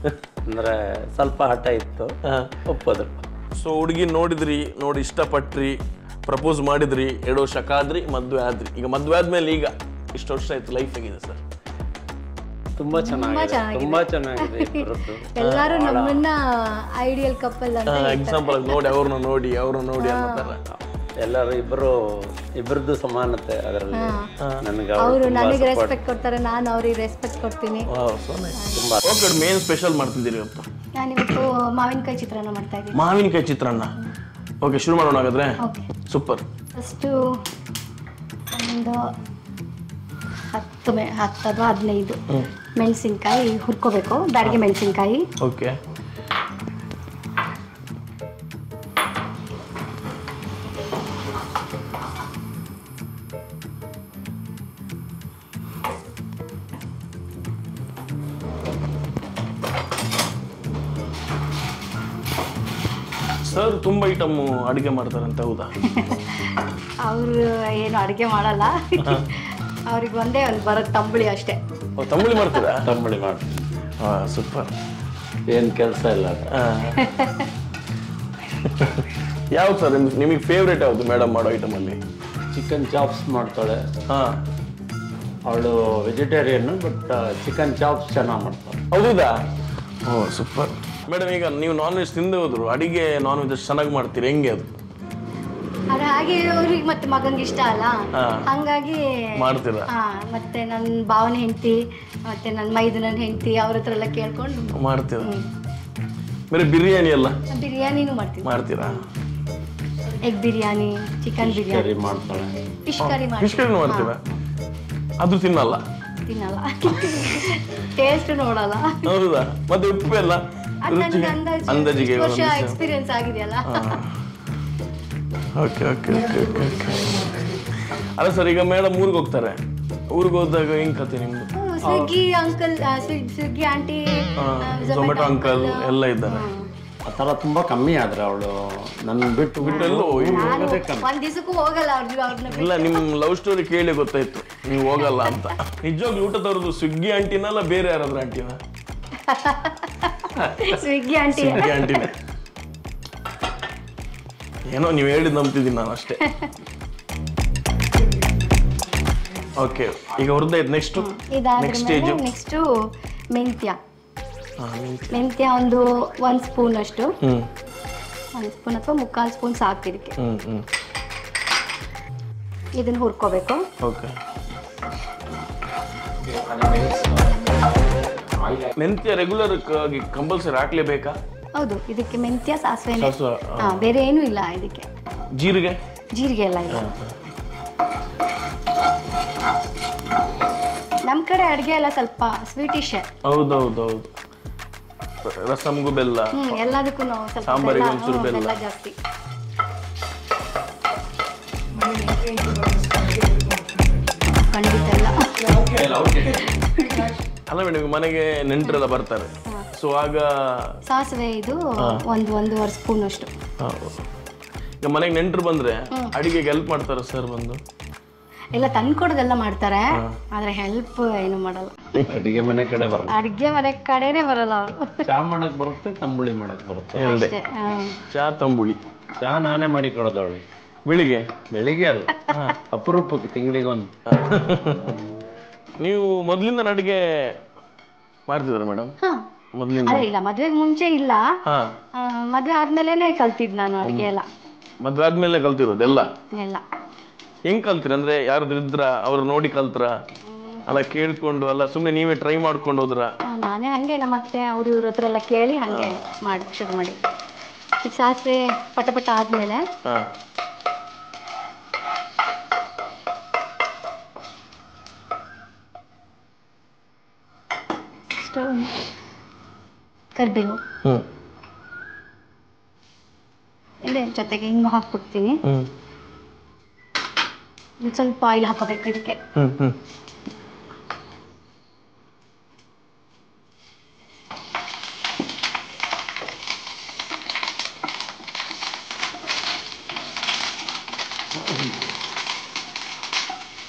ಅಂದ್ರೆ ಸ್ವಲ್ಪ ಹಠ ಇತ್ತು ಒಪ್ಪೋದು ಸೊ ಹುಡುಗಿ ನೋಡಿದ್ರಿ ನೋಡಿ ಇಷ್ಟಪಟ್ರಿ ಪ್ರಪೋಸ್ ಮಾಡಿದ್ರಿ ಎರಡು ವರ್ಷ ಕಾದ್ರಿ ಮದ್ವೆ ಆದ್ರಿ ಈಗ ಮದ್ವೆ ಆದ್ಮೇಲೆ ಈಗ ಇಷ್ಟು ವರ್ಷ ಆಯ್ತು ಲೈಫ್ ಆಗಿದೆ ಸರ್ ತುಂಬಾ ಚೆನ್ನಾಗಿದೆ ತುಂಬಾ ಚೆನ್ನಾಗಿದೆ ಇಬ್ಬರದ್ದು ಎಲ್ಲರೂ ನಮ್ಮನ್ನ ಐಡಿಯಲ್ ಕಪಲ್ ಅಂತ ಎಕ್ಸಾಂಪಲ್ ನೋಡಿ ಅವ್ರನ್ನ ನೋಡಿ ಅವ್ರನ್ನ ನೋಡಿ ಅನ್ನೋ ಥರ ಎಲ್ಲರೂ ಇಬ್ಬರು ಇಬ್ಬರದ್ದು ಸಮಾನತೆ ಅದರಲ್ಲಿ ನನಗೆ ಅವರು ನನಗೆ ರೆಸ್ಪೆಕ್ಟ್ ಕೊಡ್ತಾರೆ ನಾನು ಅವ್ರಿಗೆ ರೆಸ್ಪೆಕ್ಟ್ ಕೊಡ್ತೀನಿ ಓಕೆ ಮೇನ್ ಸ್ಪೆಷಲ್ ಮಾಡ್ತಿದ್ದೀರಿ ಇವತ್ತು ನಾನಿವತ್ತು ಮಾವಿನಕಾಯಿ ಚಿತ್ರಾನ್ನ ಮಾಡ್ತಾ ಇದ್ದೀನಿ ಮಾವಿನಕಾಯಿ ಚಿತ್ರಾನ್ನ ಓಕೆ ಶುರು ಮಾಡೋಣ ಹಾಗಾದ್ರೆ ಓಕೆ ಸೂಪರ್ ಫಸ್ಟು ಒಂದು ಹತ್ತು ಮೆ ಹತ್ತು ಅಥವಾ ಹದಿನೈದು ಮೆಣಸಿನ್ಕಾಯಿ ಹುರ್ಕೋಬೇಕು ಬ್ಯಾಡಿಗೆ ಮೆಣಸಿನ್ಕಾಯಿ ಓಕೆ ಸರ್ ತುಂಬ ಐಟಮ್ ಅಡುಗೆ ಮಾಡ್ತಾರಂತೆ ಹೌದಾ ಅವರು ಏನು ಅಡುಗೆ ಮಾಡಲ್ಲ ಅವ್ರಿಗೆ ಒಂದೇ ಒಂದು ಬರೋದು ತಂಬುಳಿ ಅಷ್ಟೇ ಓ, ತಂಬುಳಿ ಮಾಡ್ತೀರಾ ತಂಬಳಿ ಮಾಡ್ತೀನಿ ಹಾಂ ಸೂಪರ್ ಏನು ಕೆಲಸ ಇಲ್ಲ ಅದು. ಯಾವ್ದು ಸರ್ ನಿಮಗೆ ಫೇವ್ರೇಟ್ ಯಾವುದು ಮೇಡಮ್ ಮಾಡೋ ಐಟಮಲ್ಲಿ ಚಿಕನ್ ಚಾಪ್ಸ್ ಮಾಡ್ತಾಳೆ ಹಾಂ ಅವಳು ವೆಜಿಟೇರಿಯನ್ ಬಟ್ ಚಿಕನ್ ಚಾಪ್ಸ್ ಚೆನ್ನಾಗಿ ಮಾಡ್ತಾಳೆ ಹೌದಾ ಓ ಸೂಪರ್ ಮೇಡಮ್ ಈಗ ನೀವು ನಾನ್ ವೆಜ್ ತಿಂದು ಹೋದ್ರು ಅಡಿಗೆ ನಾನ್ ವೆಜ್ ಅಷ್ಟು ಚೆನ್ನಾಗಿ ಮಾಡ್ತೀರಿ ಹೆಂಗೆ ಅದು ಅದು ಹಾಗೆ ಅವ್ರಿಗೆ ಮತ್ತೆ ಮಗಂಗೆ ಇಷ್ಟ ಅಲ್ಲ ಹಾ. ಹಂಗಾಗಿ ಮಾಡ್ತೀರಾ ಹಾ ಮತ್ತೆ ನನ್ನ ಭಾವನ ಹೆಂಡತಿ ಮತ್ತೆ ನನ್ನ ಮೈದು ನನ್ನ ಹೆಂಡತಿ ಅವ್ರ ಹತ್ರ ಎಲ್ಲ ಕೇಳ್ಕೊಂಡು ಮಾಡ್ತೀರಾ ಬೇರೆ ಬಿರಿಯಾನಿ ಎಲ್ಲ ಬಿರಿಯಾನಿನೂ ಮಾಡ್ತೀವಿ ಮಾಡ್ತೀರಾ egg biryani chicken biryani curry ಮಾಡ್ತಾಳೆ ಫಿಶ್ ಕರಿ ಫಿಶ್ ಮಾಡ್ತೀವಿ ಕರಿನೂ ಮಾಡ್ತೀರಾ ಅದು ತಿನ್ನಲ್ಲ ತಿನ್ನಲ್ಲ ಟೇಸ್ಟ್ ನೋಡಲ್ಲ ಹೌದಾ ಮತ್ತೆ ಉಪ್ಪು ಎಲ್ಲ ಅದು ನನಗೆ ರುಚಿಗೆ ಅಂದಾಜು ಅಂದಾಜಿಗೆ ಇಷ್ಟು ವರ್ಷ ಎಕ್ಸ್ಪೀರಿಯನ್ಸ್ ಆಗಿದೆಯಲ್ಲ okay okay okay okay okay ಅಲ್ಲ ಸರ್ ಈಗ ಮೇಡಮ್ ಊರಿಗೆ ಹೋಗ್ತಾರೆ ಊರಿಗೆ ಹೋದಾಗ ಹೆಂಗ್ ಕತೆ ನಿಮ್ದು Swiggy uncle Swiggy aunty Zomato uncle ಎಲ್ಲ ಇದ್ದಾರೆ ಆ ಥರ ತುಂಬ ಕಮ್ಮಿ ಆದ್ರೆ ಅವಳು ನನ್ನ ಬಿಟ್ಟು ಬಿಟ್ಟು ಎಲ್ಲೋ ನಾನು ಒಂದ್ ದಿವಸಕ್ಕೂ ಹೋಗಲ್ಲ ಅವ್ರಿಗೆ ಅವ್ರನ್ನ ಇಲ್ಲ ನಿಮ್ ಲವ್ ಸ್ಟೋರಿ ಕೇಳಿ ಗೊತ್ತಾಯ್ತು ನೀವು ಹೋಗಲ್ಲ ಅಂತ ನಿಜವಾಗ್ಲೂ ಊಟ ತರೋದು ಸ್ವಿಗ್ಗಿ ಆಂಟಿನಲ್ಲ ಬೇರೆ ಯಾರಾದ್ರೂ ಆಂಟಿನ ಸ್ವಿಗ್ಗಿ ಆಂಟಿ ಸ್ವಿಗ್ಗಿ ಆಂಟಿನೇ ಏನೋ ನೀವು ಹೇಳಿದ್ ನಂಬ್ತಿದ್ದೀನಿ ನಾನು ಅಷ್ಟೇ ಓಕೆ ಈಗ ಹೊರದಾಯ್ತು ನೆಕ್ಸ್ಟ್ ಇದಾದ ನೆಕ್ಸ್ಟ್ ಮೇಲೆ ಸ್ಟೇಜು ನೆಕ್ಸ್ಟು ಮೆಂತ್ಯ ಮೆಂತ್ಯ ಒಂದು ಒಂದು ಸ್ಪೂನ್ ಅಷ್ಟು ಹ್ಮ್ ಒಂದು ಸ್ಪೂನ್ ಅಥವಾ ಮುಕ್ಕಾಲು ಸ್ಪೂನ್ ಸಾಕು ಇದಕ್ಕೆ ಹ್ಮ್ ಹ್ಮ್ ಇದನ್ನ ಹುರ್ಕೋಬೇಕು ಓಕೆ ಮೆಂತ್ಯ ರೆಗ್ಯುಲರ್ ಆಗಿ ಕಂಪಲ್ಸರಿ ಹಾಕ್ಲೇಬೇಕಾ ಹೌದು ಇದಕ್ಕೆ ಮೆಂತ್ಯ ಸಾಸಿವೆ ಸಾಸ್ವೆ, ಹಾ ಬೇರೆ ಏನೂ ಇಲ್ಲ ಇದಕ್ಕೆ ಜೀರಿಗೆ ಜೀರಿಗೆ ಎಲ್ಲ ಇಲ್ಲ ನಮ್ಮ ಕಡೆ ಅಡುಗೆ ಎಲ್ಲ ಸ್ವಲ್ಪ ಸ್ವೀಟಿಶ್ ಹೌದೌದೌದು ರಸಮ್ಗೂ ಬೆಲ್ಲ ಹ್ಮ್ ಎಲ್ಲದಕ್ಕೂ ನಾವು ಸ್ವಲ್ಪ ಸಾಂಬಾರಿಗೆ ಬೆಲ್ಲ- ಒಂಚೂರು ಹ್ಮ್, ಬೆಲ್ಲ. ಬೆಲ್ಲ ಜಾಸ್ತಿ ಖಂಡಿತ ಇಲ್ಲ ಅಲ್ಲ ಮೇಡಮ್ ಮನೆಗೆ ನೆಂಟರೆಲ್ಲ ಬರ್ತಾರೆ ಸೊ ಆಗ ಸಾಸಿವೆ ಇದು ಒಂದು ಒಂದೂವರೆ ಸ್ಪೂನ್ ಅಷ್ಟು ಆ, ಈಗ ಮನೆಗೆ ನೆಂಟರು ಬಂದ್ರೆ ಅಡಿಗೆಗೆ ಹೆಲ್ಪ್ ಮಾಡ್ತಾರೆ ಸರ್ ಬಂದು ಎಲ್ಲ ತಂದ್ಕೊಡೋದೆಲ್ಲ ಮಾಡ್ತಾರೆ ಆದ್ರೆ ಹೆಲ್ಪ್ ಏನು ಮಾಡಲ್ಲ ಅಡುಗೆ ಮನೆ ಕಡೆ ಬರಲ್ಲ ಅಡ್ಗೆ ಮನೆ ಕಡೆನೇ ಬರಲ್ಲ ಅವರು ಚಾ ಮಾಡಕ್ ಬರುತ್ತೆ ತಂಬುಳಿ ಮಾಡಕ್ ಬರುತ್ತೆ ಹೇಳ್ದೆ ಅಷ್ಟೇ ಹಾ. ಚಾ ತಂಬುಳಿ ಚಾ ನಾನೇ ಮಾಡಿ ಕೊಡೋದು ಅವಳಿಗೆ ಬೆಳಿಗ್ಗೆ ಬೆಳಿಗ್ಗೆ ಅಲ್ಲ ಅಪರೂಪಕ್ಕೆ ತಿಂಗಳಿಗೆ ಒಂದು ನೀವು ಮೊದಲಿಂದ ಅಡಿಗೆ ಮಾಡ್ತಿದ್ರ ಮೇಡಮ್ ಹಾ ಮೊದಲಿಂದ ಅದೇ ಇಲ್ಲ ಮದ್ವೆಗೆ ಮುಂಚೆ ಇಲ್ಲ ಹಾ ಆ, ಮದ್ವೆ ಆದ್ಮೇಲೆನೆ ಕಲ್ತಿದ್ ನಾನು ಅಡ್ಗೆ ಎಲ್ಲ ಮದ್ವೆ ಆದ್ಮೇಲೆ ಕಲ್ತಿರೋದು ಎಲ್ಲ ಎಲ್ಲ ಹೆಂಗ್ ಕಲ್ತೀರ ಅಂದ್ರೆ ಯಾರಾದ್ರೂ ಇದ್ರ ಅವ್ರು ನೋಡಿ ಕಲ್ತ್ರ ಅಲ್ಲ ಕೇಳ್ಕೊಂಡು ಅಲ್ಲ ಸುಮ್ಮನೆ ನೀವೇ ಟ್ರೈ ಮಾಡ್ಕೊಂಡು ಹೋದ್ರ ಆ, ನಾನೇ ಹಂಗೆ ನಮ್ಮ ಅತ್ತೆ ಅವ್ರ ಇವ್ರ ಹತ್ರ ಎಲ್ಲ ಕೇಳಿ ಹಂಗೆ ಮಾಡಿ ಶುರು ಮಾಡಿ ಈ ಸಾಸಿವೆ ಪಟ ಪಟ ಆದ್ಮೇಲೆ ಹಾ ಅಷ್ಟು ಕರಿಬೇವು ಹ್ಮ್ ಇದೆ ಜೊತೆಗೆ ಹಿಂಗೆ ಹಾಕ್ಬಿಡ್ತೀನಿ ಹ್ಮ್ ಒಂದ್ ಸ್ವಲ್ಪ ಆಯಿಲ್ ಹಾಕೋಬೇಕು ಇದಕ್ಕೆ ಹ್ಮ್ ಹ್ಮ್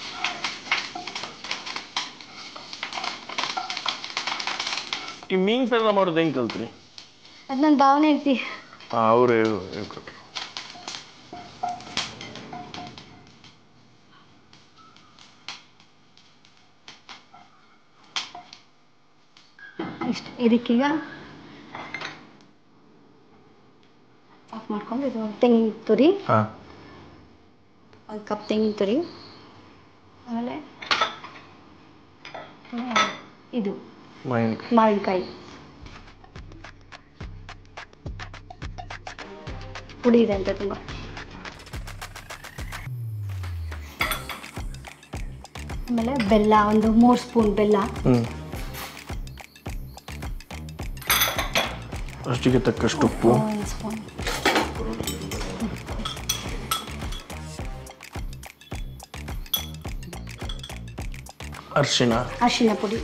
ಈ ಮೀನ್ ಊಟ ಎಲ್ಲ ಮಾಡೋದು ಹೆಂಗೆ ಕಲ್ತ್ರಿ ಅದು ನನ್ನ ಭಾವನೆ ಐತಿ ಹಾಂ ಅವರು ಇಷ್ಟು ಇದಕ್ಕೀಗ ಆಫ್ ಮಾಡ್ಕೊಂಡು ಇದು ತೆಂಗಿನ ತುರಿ ಹಾಂ ಒಂದು ಕಪ್ ತೆಂಗಿನ ತುರಿ ಆಮೇಲೆ ಆ, ಇದು ಮೈನ್ ಮಾವಿನಕಾಯಿ ಪುಡಿ ಇದೆ ಅಂತ ತುಂಬ ಆಮೇಲೆ ಬೆಲ್ಲ ಒಂದು ಮೂರು ಸ್ಪೂನ್ ಬೆಲ್ಲ ಹ್ಞೂ ಅಷ್ಟಿಗೆ ತಕ್ಕಷ್ಟು ಉಪ್ಪು ಒಂದು ಸ್ಪೂನ್ ಅರಿಶಿಣ ಅರಿಶಿನ ಪುಡಿ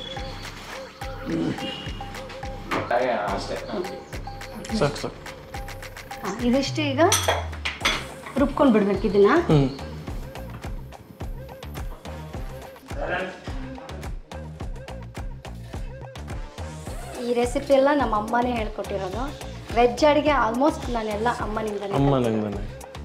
ಸಾಕು ಸಾಕು ಹಾಂ ಇದಿಷ್ಟು ಈಗ ರುಬ್ಕೊಂಡು ಬಿಡ್ಬೇಕು ಇದನ್ನ ಹ್ಞೂ ಈ ರೆಸಿಪಿ ಎಲ್ಲ ನಮ್ಮ ಅಮ್ಮನೇ ಹೇಳ್ಕೊಟ್ಟಿರೋದು ವೆಜ್ ಅಡುಗೆ ಆಲ್ಮೋಸ್ಟ್ ನಾನೆಲ್ಲ ಅಮ್ಮನಿಂದಲೇ ಅಮ್ಮನಿಂದನೇ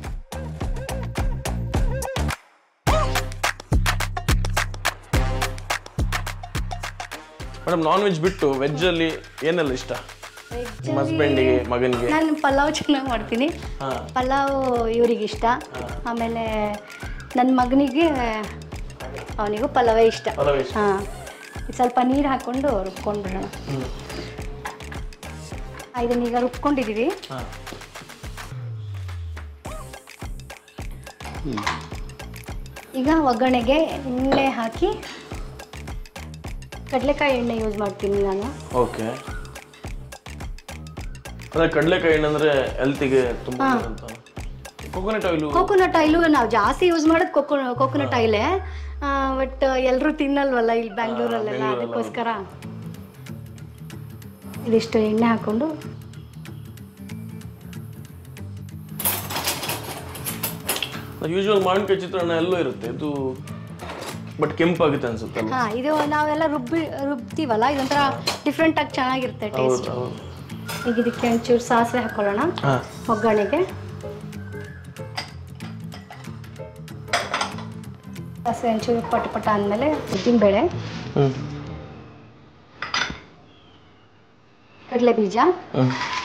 ಮೇಡಮ್ ನಾನ್ ವೆಜ್ ಬಿಟ್ಟು ವೆಜ್ ಅಲ್ಲಿ ಏನೆಲ್ಲ ಇಷ್ಟ ನಿಮ್ಮ ಹಸ್ಬೆಂಡಿಗೆ ಮಗನಿಗೆ ನಾನು ಪಲಾವ್ ಚೆನ್ನಾಗಿ ಮಾಡ್ತೀನಿ ಹಾಂ ಪಲಾವ್ ಇವ್ರಿಗೆ ಇಷ್ಟ ಆಮೇಲೆ ನನ್ನ ಮಗನಿಗೆ ಅವನಿಗೂ ಪಲಾವೇ ಇಷ್ಟ ಪಲಾವ್ ಇಷ್ಟ ಹಾಂ ಸ್ವಲ್ಪ ನೀರು ಹಾಕ್ಕೊಂಡು ರುಬ್ಕೊಂಡು ಬಿಡೋಣ ಹ್ಞೂ ಆ, ಇದನ್ನೀಗ ರುಬ್ಕೊಂಡಿದ್ದೀವಿ ಹಾಂ ಈಗ ಒಗ್ಗರಣೆಗೆ ಎಣ್ಣೆ ಹಾಕಿ ಕಡಲೆಕಾಯಿ ಎಣ್ಣೆ ಯೂಸ್ ಮಾಡ್ತೀನಿ ನಾನು ಓಕೆ ಅದೇ ಕಡಲೆಕಾಯಿ ಏನಂದ್ರೆ ಹೆಲ್ತಿಗೆ ತುಂಬ ಅಂತ ಕೊಕೊನಟ್ ಆಯಿಲು ಕೋಕೋನಟ್ ಆಯಿಲು ನಾವು ಜಾಸ್ತಿ ಯೂಸ್ ಮಾಡೋದು ಕೋಕೋ ಕೋಕೋನಟ್ ಆಯಿಲೇ ಬಟ್ ಎಲ್ಲರೂ ತಿನ್ನಲ್ವಲ್ಲ ಇಲ್ಲಿ ಬ್ಯಾಂಗ್ಳೂರಲ್ಲೆಲ್ಲ ಅದಕ್ಕೋಸ್ಕರ ಇದಿಷ್ಟು ಎಣ್ಣೆ ಹಾಕ್ಕೊಂಡು ಯೂಶುವಲ್ ಮಾವಿನಕಾಯಿ ಚಿತ್ರಾನ್ನ ಎಲ್ಲೂ ಇರುತ್ತೆ ಇದು ಬಟ್ ಕೆಂಪಾಗುತ್ತೆ ಅನ್ಸುತ್ತೆ ಅಲ್ವಾ ಹಾಂ ಇದು ನಾವೆಲ್ಲ ರುಬ್ಬಿ ರುಬ್ತೀವಲ್ಲ ಇದೊಂಥರ ಡಿಫ್ರೆಂಟಾಗಿ ಚೆನ್ನಾಗಿರುತ್ತೆ ಟೇಸ್ಟ್ ಹೌದು ಹೌದು ಈಗ ಇದಕ್ಕೆ ಒಂಚೂರು ಸಾಸಿವೆ ಹಾಕ್ಕೊಳ್ಳೋಣ ಹಾಂ ಒಗ್ಗರಣೆಗೆ ಸಾಸಿವೆ ಒಂಚೂರು ಪಟ ಪಟ ಅಂದಮೇಲೆ ಉದ್ದಿನಬೇಳೆ ಹ್ಞೂ ಕಡಲೆ ಬೀಜ ಹ್ಞೂ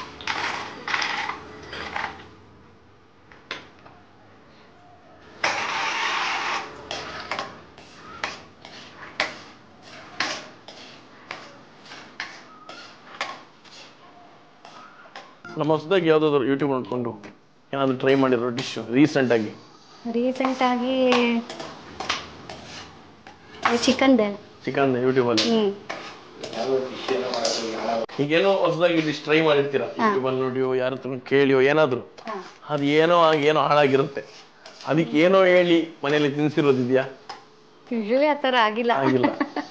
ನಮ್ಮ ಹೊಸದಾಗಿ ಯಾವುದಾದ್ರು ಯೂಟ್ಯೂಬ್ ನೋಡಿಕೊಂಡು ಏನಾದರೂ ಟ್ರೈ ಮಾಡಿರೋ ಡಿಶ್ ರೀಸೆಂಟಾಗಿ ರೀಸೆಂಟಾಗಿ ಚಿಕನ್ದೆ ಚಿಕನ್ ಯೂಟ್ಯೂಬಲ್ಲಿ ಹ್ಞೂ ಈಗೇನೋ ಹೊಸದಾಗಿ ಡಿಶ್ ಟ್ರೈ ಮಾಡಿರ್ತೀರಾ ಯೂಟ್ಯೂಬಲ್ಲಿ ನೋಡಿಯೋ ಯಾರ ಹತ್ರ ಕೇಳಿಯೋ ಏನಾದರೂ ಅದು ಏನೋ ಆಗಿ ಏನೋ ಹಾಳಾಗಿರುತ್ತೆ ಅದಕ್ಕೆ ಏನೋ ಹೇಳಿ ಮನೇಲಿ ತಿನ್ಸಿರೋದಿದ್ಯಾ ಯೂಶಲಿ ಆ ಥರ ಆಗಿಲ್ಲ ಆಗಿಲ್ಲ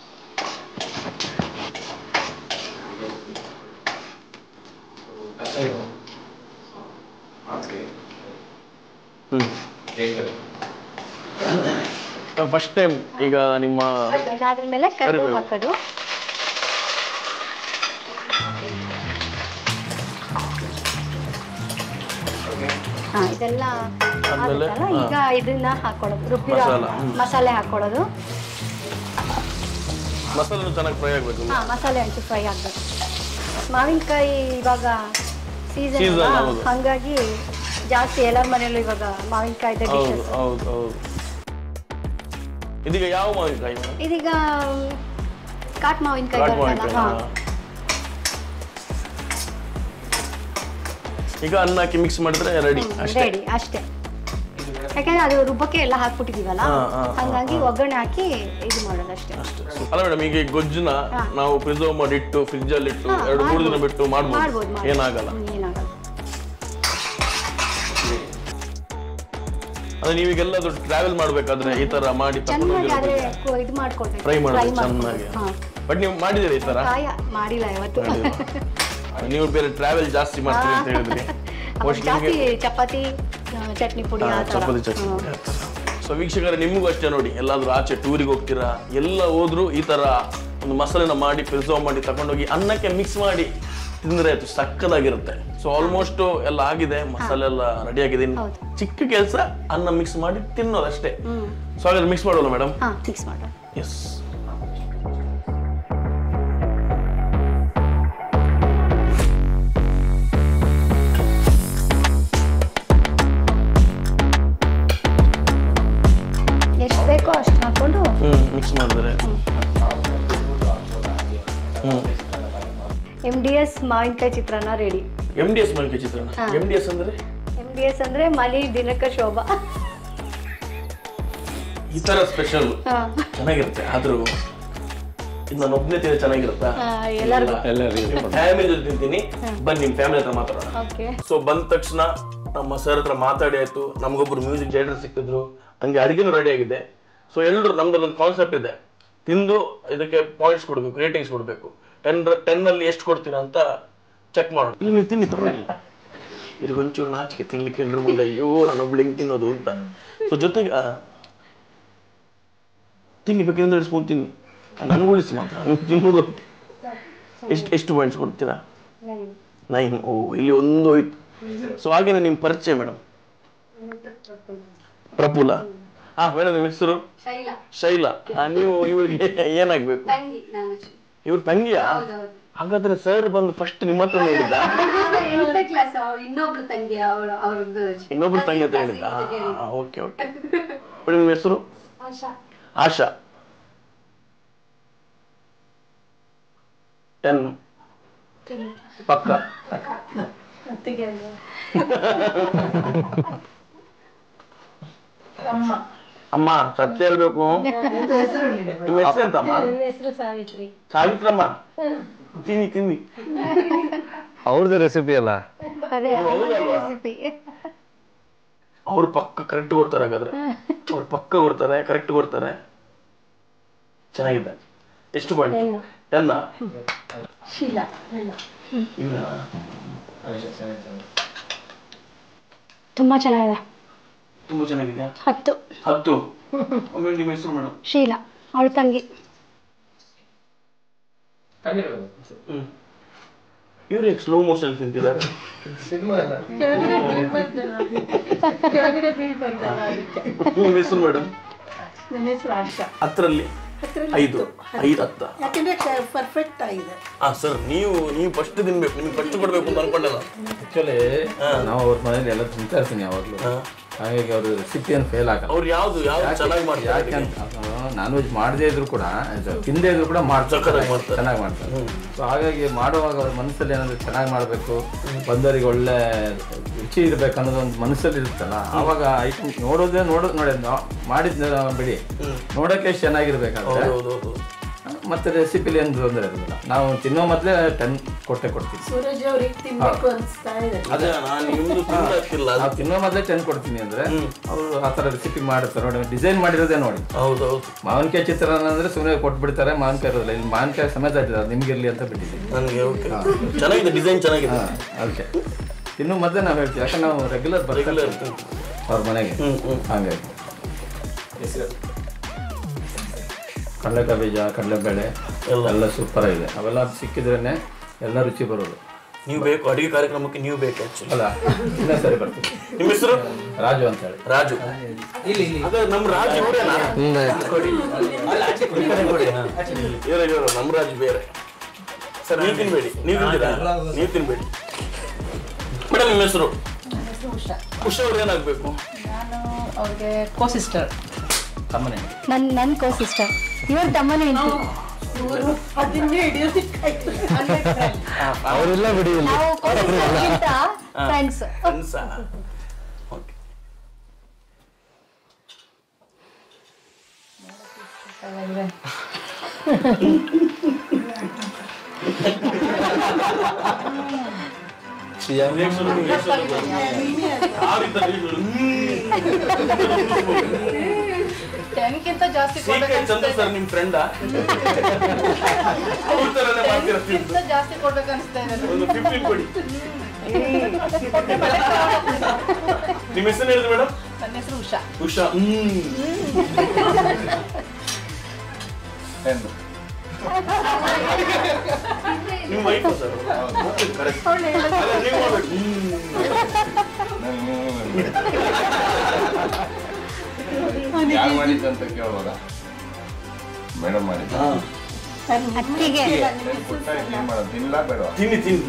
ಫಸ್ಟ್ ಟೈಮ್ ಈಗ ನಿಮ್ಮ ಅದಾದ್ರ ಮೇಲೆ ಕರಿಬೇವು ಕರಿಬೇವು. ಹಾಕೋದು ಹಾ ಇದೆಲ್ಲ ಆದ್ಮೇಲೆ? ಆಗುತ್ತಲ್ಲ ಈಗ ಇದನ್ನ ಹಾಕೊಳ್ಳೋದು ರುಬ್ಬಿರೋ ಮಸಾಲ, ಹ್ಮ್. ಮಸಾಲೆ ಹಾಕೊಳ್ಳೋದು ಮಸಾಲೆ ಚೆನ್ನಾಗಿ ಫ್ರೈ ಆಗಬೇಕು ಹಾ ಮಸಾಲೆ ಅಂತೂ ಫ್ರೈ ಆಗ್ಬೇಕು ಮಾವಿನಕಾಯಿ ಇವಾಗ ಸೀಸನ್ Season, ಹೌದು. ಹಂಗಾಗಿ ಜಾಸ್ತಿ ಎಲ್ಲರ ಮನೆಯಲ್ಲೂ ಇವಾಗ ಮಾವಿನಕಾಯ್ದ ಹೌದು ಡಿಶಸ್ ಹೌದು ಹೌದು ಇದೀಗ ಯಾವ ಮಾವಿನಕಾಯಿ ಮೇಡಮ್ ಇದೀಗ ಕಾಟ್ ಮಾವಿನಕಾಯಿ ಕಾಟ್ ಬರುತ್ತಲ್ಲ ಹಾ ಮಾವಿನಕಾಯಿ ಈಗ ಅನ್ನ ಹಾಕಿ ಮಿಕ್ಸ್ ಮಾಡಿದ್ರೆ ರೆಡಿ ಅಷ್ಟೇ ರೆಡಿ ಅಷ್ಟೇ ಯಾಕಂದ್ರೆ ಅದು ರುಬ್ಬಕ್ಕೆ ಎಲ್ಲ ಹಾಕ್ಬಿಟ್ಟಿದೀವಲ್ಲ ಹಾ, ಹಾ, ಹಾ, ಹಂಗಾಗಿ ಒಗ್ಗರಣೆ ಹಾಕಿ ಇದು ಮಾಡೋದು ಅಷ್ಟೇ ಅಲ್ಲ ಮೇಡಮ್ ಈಗ ಈ ಗೊಜ್ಜುನ ನಾವು ಪ್ರಿಸರ್ವ್ ಮಾಡಿ ಇಟ್ಟು ಫ್ರಿಜ್ ಅಲ್ಲಿ ಇಟ್ಟು ಹಾ, ಎರಡು ಮೂರು ದಿನ ಮಾಡ್ಬೋದು. ಬಿಟ್ಟು ಮಾಡ್ಬೋದು, ಮಾಡ್ಬೋದು ಮಾಡ್ಬೋದು. ಏನಾಗಲ್ಲ ಹ್ಮ್, ಏನಾಗಲ್ಲ ಅಂದ್ರೆ ನೀವೀಗೆಲ್ಲದು ಟ್ರಾವೆಲ್ ಮಾಡ್ಬೇಕಾದ್ರೆ ಈ ತರ ಮಾಡಿ ಚೆನ್ನಾಗಿ ಆದ್ರೆ ಕು- ಇದು ಮಾಡ್ಕೊಳ್ಬೇಕು ಫ್ರೈ ಮಾಡೋದು ಮಾಡ್ಕೊಳ್ಬೇಕು. ಚೆನ್ನಾಗಿ ಹಾ ಬಟ್ ನೀವು ಮಾಡಿದಿರಿ ಈ ತರ ಕಾಯ ಮಾಡಿಲ್ಲ ಯಾವತ್ತು ನೀವು ಬೇರೆ ಟ್ರಾವೆಲ್ ಜಾಸ್ತಿ ಮಾಡ್ತೀರಿ ಅಂತ ಹೇಳಿದ್ರಿ ಅವಾಗ ಮೋಸ್ಟ್ಲಿ ಜಾಸ್ತಿ ಚಪಾತಿ ಆ, ಚಟ್ನಿ ಪುಡಿ ಆ ಥರ ಚಪಾತಿ ಚಟ್ನಿ ಸೊ ವೀಕ್ಷಕರೇ ನಿಮಗೂ ಅಷ್ಟೇ ನೋಡಿ ಎಲ್ಲಾದ್ರೂ ಆಚೆ ಟೂರಿಗೆ ಹೋಗ್ತೀರಾ ಎಲ್ಲ ಹೋದ್ರು ಈ ತರ ಒಂದು ಮಸಾಲೆನ ಮಾಡಿ ಪ್ರಿಸರ್ವ್ ಮಾಡಿ ತಗೊಂಡೋಗಿ ಅನ್ನಕ್ಕೆ ಮಿಕ್ಸ್ ಮಾಡಿ ತಿಂದ್ರೆ ಅದು ಸಕ್ಕದಾಗಿರುತ್ತೆ ಸೊ ಆಲ್ಮೋಸ್ಟ್ ಎಲ್ಲ ಆಗಿದೆ ಮಸಾಲೆ ಎಲ್ಲ ರೆಡಿ ಆಗಿದೆ ಇನ್ನು ಚಿಕ್ಕ ಕೆಲಸ ಅನ್ನ ಮಿಕ್ಸ್ ಮಾಡಿ ತಿನ್ನೋದಷ್ಟೇ ಸೊ ಹಾಗಾದ್ರೆ ಮಿಕ್ಸ್ ಮಾಡೋಲ್ಲ ಮೇಡಮ್ ಹಾ ಫಿಕ್ಸ್ ಮಾಡೋಣ ಎಸ್ ಎಷ್ಟು ಬೇಕೋ ಅಷ್ಟು ಹಾಕೊಂಡು ಹ್ಮ್ ಮಿಕ್ಸ್ ಮಾಡಿದ್ರೆ ಹ್ಮ್ ಎಮ್ ಡಿ ಎಸ್ ಮಾವಿನಕಾಯಿ ಚಿತ್ರಾನ್ನ ರೆಡಿ ಎಮ್ ಡಿ ಎಸ್ ಮಲ್ಕೆ ಚಿತ್ರಾನ್ನ ಎಮ್ ಡಿ ಎಸ್ ಅಂದ್ರೆ ಎಮ್ ಡಿ ಎಸ್ ಅಂದ್ರೆ ಮಲಿ ದಿನಕ ಶೋಭಾ ಈ ತರ ಸ್ಪೆಷಲ್ ಹಾ. ಚೆನ್ನಾಗಿರುತ್ತೆ ಆದ್ರೂ ಇದು ನಾನು ಒಬ್ಬನೇ ತಿಂದ್ರೆ ಚೆನ್ನಾಗಿರುತ್ತಾ ಆ, ಎಲ್ಲರಿಗೂ ಫ್ಯಾಮಿಲಿ ಜೊತೆ ತಿಂತೀನಿ ಬನ್ನಿ ನಿಮ್ ಫ್ಯಾಮಿಲಿ ಹತ್ರ ಮಾತಾಡೋಣ ಓಕೆ ಸೊ ಬಂದ ತಕ್ಷಣ ನಮ್ಮ ಸರ್ ಹತ್ರ ಮಾತಾಡಿ ಆಯ್ತು ನಮಗೊಬ್ರು ಮ್ಯೂಸಿಕ್ ಡೈರೆಕ್ಟರ್ ಸಿಕ್ಕಿದ್ರು ಹಂಗೆ ಅಡಿಗೆನೂ ರೆಡಿ ಆಗಿದೆ ಸೊ ಎಲ್ಲರೂ ನಮ್ದು ಒಂದು ಕಾನ್ಸೆಪ್ಟ್ ಇದೆ ತಿಂದು ಇದಕ್ಕೆ ಪಾಯಿಂಟ್ಸ್ ಕೊಡಬೇಕು ರೇಟಿಂಗ್ಸ್ ಕೊಡಬೇಕು ಟೆನ್ ಟೆನ್ ಅಲ್ಲಿ ಎಷ್ಟು ಕೊಡ್ತೀರಾ ಅಂತ ಚೆಕ್ ಮಾಡೋಣ ಇಲ್ಲಿ ನೀವು ತಿನ್ನಿ ತಗೊಳ್ಳಿ ಇದಕ್ಕೊಂಚೂರು ನಾಚಿಕೆ ತಿನ್ಲಿಕ್ಕೆ ಎಲ್ರ ಮುಂದೆ ಅಯ್ಯೋ ನಾನು ಒಬ್ಳು ಹೆಂಗ್ ತಿನ್ನೋದು ಅಂತ ಸೊ ಜೊತೆಗೆ ಆ, ತಿನ್ನಿ ಬೇಕಂದ್ರೆ ಸ್ಪೂನ್ ತಿನ್ನಿ ನನಗೆ ಉಳಿಸಿ ಮಾತ್ರ ನೀವು ತಿನ್ನೋದು ಎಷ್ಟು ಎಷ್ಟು ಪಾಯಿಂಟ್ಸ್ ಕೊಡ್ತೀರಾ ನೈನ್ ಓ ಇಲ್ಲಿ ಒಂದು ಹೋಯ್ತು ಸೊ ಹಾಗೇನೆ ನಿಮ್ಮ ಪರಿಚಯ ಮೇಡಮ್ ಪ್ರಫುಲ್ಲ ಹಾ ಮೇಡಮ್ ನಿಮ್ಮ ಹೆಸರು ಶೈಲಾ ಹಾ, ನೀವು ಇವಳಿಗೆ ಏನಾಗ್ಬೇಕು ಇವ್ರ ತಂಗಿಯ ಹಾಗಾದ್ರೆ ಸರ್ ಬಂದು ಫಸ್ಟ್ ನಿಮ್ಮ ಹತ್ರ ಹೇಳಿದ್ದ ಇನ್ನೊಬ್ರು ತಂಗಿ ಅವಳು ಅವ್ರದ್ದು ಇನ್ನೊಬ್ರು ತಂಗಿ ಅಂತ ಹೇಳಿದ್ದ ಓಕೆ ಓಕೆ ಮೇಡಮ್ ನಿಮ್ಮ ಹೆಸರು ಆಶಾ ಟೆನ್ ಪಕ್ಕ ಅಮ್ಮ ಸತ್ಯ ಹೇಳ್ಬೇಕು ನಿಮ್ಮ ಹೆಸರು ಎಂತಮ್ಮ ಹೆಸರು ಸಾವಿತ್ರಿ ಸಾವಿತ್ರಮ್ಮ ತಿನ್ನಿ ತಿನ್ನಿ ಅವ್ರದ್ದು ರೆಸಿಪಿ ಅಲ್ಲ ಅದೇ ರೆಸಿಪಿ ಅವ್ರು ಪಕ್ಕ ಕರೆಕ್ಟ್ ಕೊಡ್ತಾರೆ ಹಾಗಾದ್ರೆ ಅವ್ರು ಪಕ್ಕ ಕೊಡ್ತಾರೆ ಕರೆಕ್ಟ್ ಕೊಡ್ತಾರೆ ಚೆನ್ನಾಗಿದೆ ಎಷ್ಟು ಪಾಯಿಂಟ್ ಟೆನ್ನ ಶೀಲಾ ಇವ್ರ ತುಂಬಾ ಚೆನ್ನಾಗಿದೆ ತುಂಬಾ ಚೆನ್ನಾಗಿದೆ ಹತ್ತು ಹತ್ತು ಒಮ್ಮೆ ನಿಮ್ಮ ಹೆಸರು ಮೇಡಮ್ ಶೀಲಾ ಅವಳ ತಂಗಿ ಹ್ಮ್ ಇವ್ರು ಸ್ಲೋ ಮೋಷನ್ ತಿಂತಿದ್ದಾರೆ ನಿಮ್ಮ ಹೆಸರು ಮೇಡಮ್ ನನ್ನ ಹೆಸರು ಆಶಾ ಹತ್ತರಲ್ಲಿ ಐದು ಐದು ಹತ್ತ ಯಾಕಂದ್ರೆ ಪರ್ಫೆಕ್ಟ್ ಆಗಿದೆ ಹಾ ಸರ್ ನೀವು ನೀವು ಫಸ್ಟ್ ತಿನ್ಬೇಕು ನಿಮ್ಗೆ ಫಸ್ಟ್ ಕೊಡ್ಬೇಕು ಅಂತ ಅನ್ಕೊಂಡೆ ನಾನು ಆಕ್ಚುಲಿ ನಾವು ಅವ್ರ ಮನೇಲಿ ಎಲ್ಲ ತಿಂತಾ ಇರ್ತೀನಿ ಯಾವಾಗಲೂ ಹಾಗಾಗಿ ಅವ್ರ ರೆಸಿಪಿ ಏನು ಫೇಲ್ ಆಗಲ್ಲ ಅವ್ರು ಯಾವ್ದು ಯಾವ್ದು ಚೆನ್ನಾಗಿ ಮಾಡ್ತಾರೆ ಯಾಕಂತ ನಾನ್ ವೆಜ್ ಮಾಡದೇ ಇದ್ರು ಕೂಡ ಇದು ತಿಂದೇ ಇದ್ರು ಕೂಡ ಮಾಡ್ತಾರೆ ಸಖತ್ತಾಗಿ ಮಾಡ್ತಾರೆ. ಚೆನ್ನಾಗಿ ಮಾಡ್ತಾರೆ ಸೊ ಹಾಗಾಗಿ ಮಾಡುವಾಗ ಅವ್ರ ಮನಸ್ಸಲ್ಲಿ ಏನಾದ್ರು ಚೆನ್ನಾಗಿ ಮಾಡಬೇಕು ಬಂದವರಿಗೆ ಒಳ್ಳೆ ರುಚಿ ಇರ್ಬೇಕು ಅನ್ನೋದು ಒಂದು ಮನಸ್ಸಲ್ಲಿ ಇರುತ್ತಲ್ಲ ಆವಾಗ ಐಟಮ್ ನೋಡೋದೇ ನೋಡೋದು ನೋಡಿ ನಾವು ಮಾಡಿದ್ನ ಬಿಡಿ ನೋಡೋಕೆ ಎಷ್ಟು ಚೆನ್ನಾಗಿರ್ಬೇಕಾದ್ರೆ ಹೌದು ಹೌದು ಮತ್ತೆ ರೆಸಿಪಿಲಿ ಏನು ತೊಂದರೆ ಇರೋದಿಲ್ಲ ನಾವು ತಿನ್ನೋ ಮೊದಲೇ ಟೆನ್ ಕೊಟ್ಟೆ ಕೊಡ್ತೀವಿ ಸೂರಜ್ ಅವ್ರಿಗೆ ತಿನ್ಬೇಕು ಅನ್ಸ್ತಾ ಇದೆ ಅದೇ ನಾನು ನಿಮ್ದು ತಿಂದಾಕಿಲ್ಲ ನಾವು ತಿನ್ನೋ ಮೊದಲೇ ಟೆನ್ ಕೊಡ್ತೀನಿ ಅಂದ್ರೆ ಅವರು ಆ ಥರ ರೆಸಿಪಿ ಮಾಡಿರ್ತಾರೆ ನೋಡಿ ಡಿಸೈನ್ ಮಾಡಿರೋದೇ ನೋಡಿ ಹೌದು ಹೌದು ಮಾವಿನಕಾಯಿ ಚಿತ್ರಾನ್ನ ಅಂದ್ರೆ ಸುಮ್ಮನೆ ಕೊಟ್ಬಿಡ್ತಾರೆ ಮಾವಿನಕಾಯಿ ಇರೋದಿಲ್ಲ ಇಲ್ಲಿ ಮಾವಿನಕಾಯಿ ಸಮೇತ ಇಟ್ಟಿದ್ದಾರೆ ನಿಮ್ಗಿರ್ಲಿ ಅಂತ ಬಿಟ್ಟಿದ್ದೀವಿ ನನಗೆ ಓಕೆ ಚೆನ್ನಾಗಿದೆ ಡಿಸೈನ್ ಚೆನ್ನಾಗಿದೆ ಅದಕ್ಕೆ ತಿನ್ನೋ ಮೊದಲೇ ನಾವು ಹೇಳ್ತೀವಿ ಯಾಕಂದ್ರೆ ನಾವು ರೆಗ್ಯುಲರ್ Regular ಬರ್ತೀವಿ ಅವ್ರ ಮನೆಗೆ ಹ್ಮ್ ಹ್ಮ್ ಹಾಗಾಗಿ ಕಡಲೆಕಾಯಿ ಬೀಜ ಕಡಲೆಬೇಳೆ ಎಲ್ಲ ಸೂಪರ್ ಆಗಿದೆ ಅವೆಲ್ಲ ಸಿಕ್ಕಿದ್ರೇನೆ ಎಲ್ಲ ರುಚಿ ಬರೋದು ನೀವು ಬೇಕು ಅಡಿಗೆ ಕಾರ್ಯಕ್ರಮಕ್ಕೆ ನೀವು ಬೇಕು ಆಕ್ಚುಲಿ ಅಲ್ಲ ಇನ್ನೂ ಸರಿ ಬರ್ತೀವಿ ನಿಮ್ಮ ಹೆಸರು ರಾಜು ಅಂತ ಹೇಳಿ ರಾಜು ಅದೇ ನಮ್ಮ ರಾಜು ಇವರೇನಾ ಕೊಡಿ ಇವ್ರೆ ಇವ್ರು ನಮ್ಮ ರಾಜು ಬೇರೆ ಸರ್ ನೀವು ತಿನ್ಬೇಡಿ ನೀವು ತಿಂತೀರಾ ನೀವು ತಿನ್ಬೇಡಿ ಮೇಡಮ್ ನಿಮ್ಮ ಹೆಸರು ಖುಷಿ ಅವ್ರು ಏನಾಗಬೇಕು ನಾನು ಅವ್ರಿಗೆ ಕೋ ಸಿಸ್ಟರ್ ತಮ್ಮನೆ ನನ್ ನನ್ ಕೋ ಸಿಸ್ಟರ್ ಇವ್ರ ತಮ್ಮನೇ ಅದನ್ನೇ ಹಿಡಿಯೋದಕ್ಕಾಯ್ತು ಅವರೆಲ್ಲ ಬಿಡಿ ಇಲ್ಲಿ ನಾವು ಕೋ ಸಿಸ್ಟರ್ಗಿಂತ ಫ್ರೆಂಡ್ಸ್ ಫ್ರೆಂಡ್ಸಾ ಓಕೆ ಟೆನ್ಗಿಂತ ಜಾಸ್ತಿ ಚಂದ್ರ ಸರ್ ನಿಮ್ ಫ್ರೆಂಡಾ ಅವ್ರ ಥರನೇ ಮಾಡ್ತೀರಾ ತಿಂದು. ಜಾಸ್ತಿ ಕೊಡ್ಬೇಕು ಅನಿಸ್ತಾ ಇದೆ ಒಂದು ಫಿಫ್ಟೀನ್ ಕೊಡಿ ನಿಮ್ಮ ಹೆಸರು ಹೇಳಿದ್ರು ಮೇಡಮ್ ನನ್ನ ಹೆಸರು ಉಷಾ ಉಷಾ ಹ್ಮ್ ನಿಮ್ಮ ವೈಫ್ ಸರ್ ಕರೆಕ್ಟ್ ನೀವು ಮಾಡ್ಬೇಕು ಯಾರು ಮಾಡಿದ್ದು ಅಂತ ಕೇಳುವಾಗ ಮೇಡಮ್ ಮಾಡಿದ್ದು ಅತ್ತಿಗೆ ಕೊಟ್ಟ ಏನ್ ಮಾಡೋದು ತಿನ್ಲಾ ಬೇಡ ತಿನ್ನಿ ತಿನ್ನಿ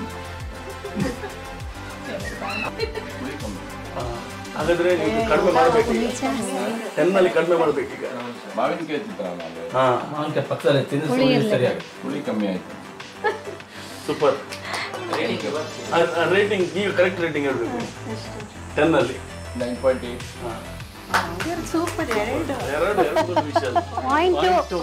ಹಾಗಾದ್ರೆ ನೀವು ಕಡಿಮೆ ಮಾಡ್ಬೇಕು ಈಗ ಟೆನ್ನಲ್ಲಿ ಕಡಿಮೆ ಮಾಡ್ಬೇಕು ಈಗ ಮಾವಿನಕಾಯಿ ತಿಂತಾರಲ್ಲ ಅದು ಹಾ ಮಾವಿನಕಾಯಿ ಪಕ್ಕದಲ್ಲಿ ತಿನ್ನಿಸಿ ಸರಿಯಾಗಿ ಹುಳಿ ಕಮ್ಮಿ ಆಯ್ತು ಸೂಪರ್ ರೇಟಿಂಗ್ ಈಗ ಕರೆಕ್ಟ್ ರೇಟಿಂಗ್ ಹೇಳ್ಬೇಕು ಟೆನ್ನಲ್ಲಿ ನೈನ್ ಪಾಯಿಂಟ್ ಏಟ್ ಸೂಪರ್ ಎರಡು ಎರಡು ಎರಡು ವಿಷಯ ಅಲ್ಲ. ಪಾಯಿಂಟು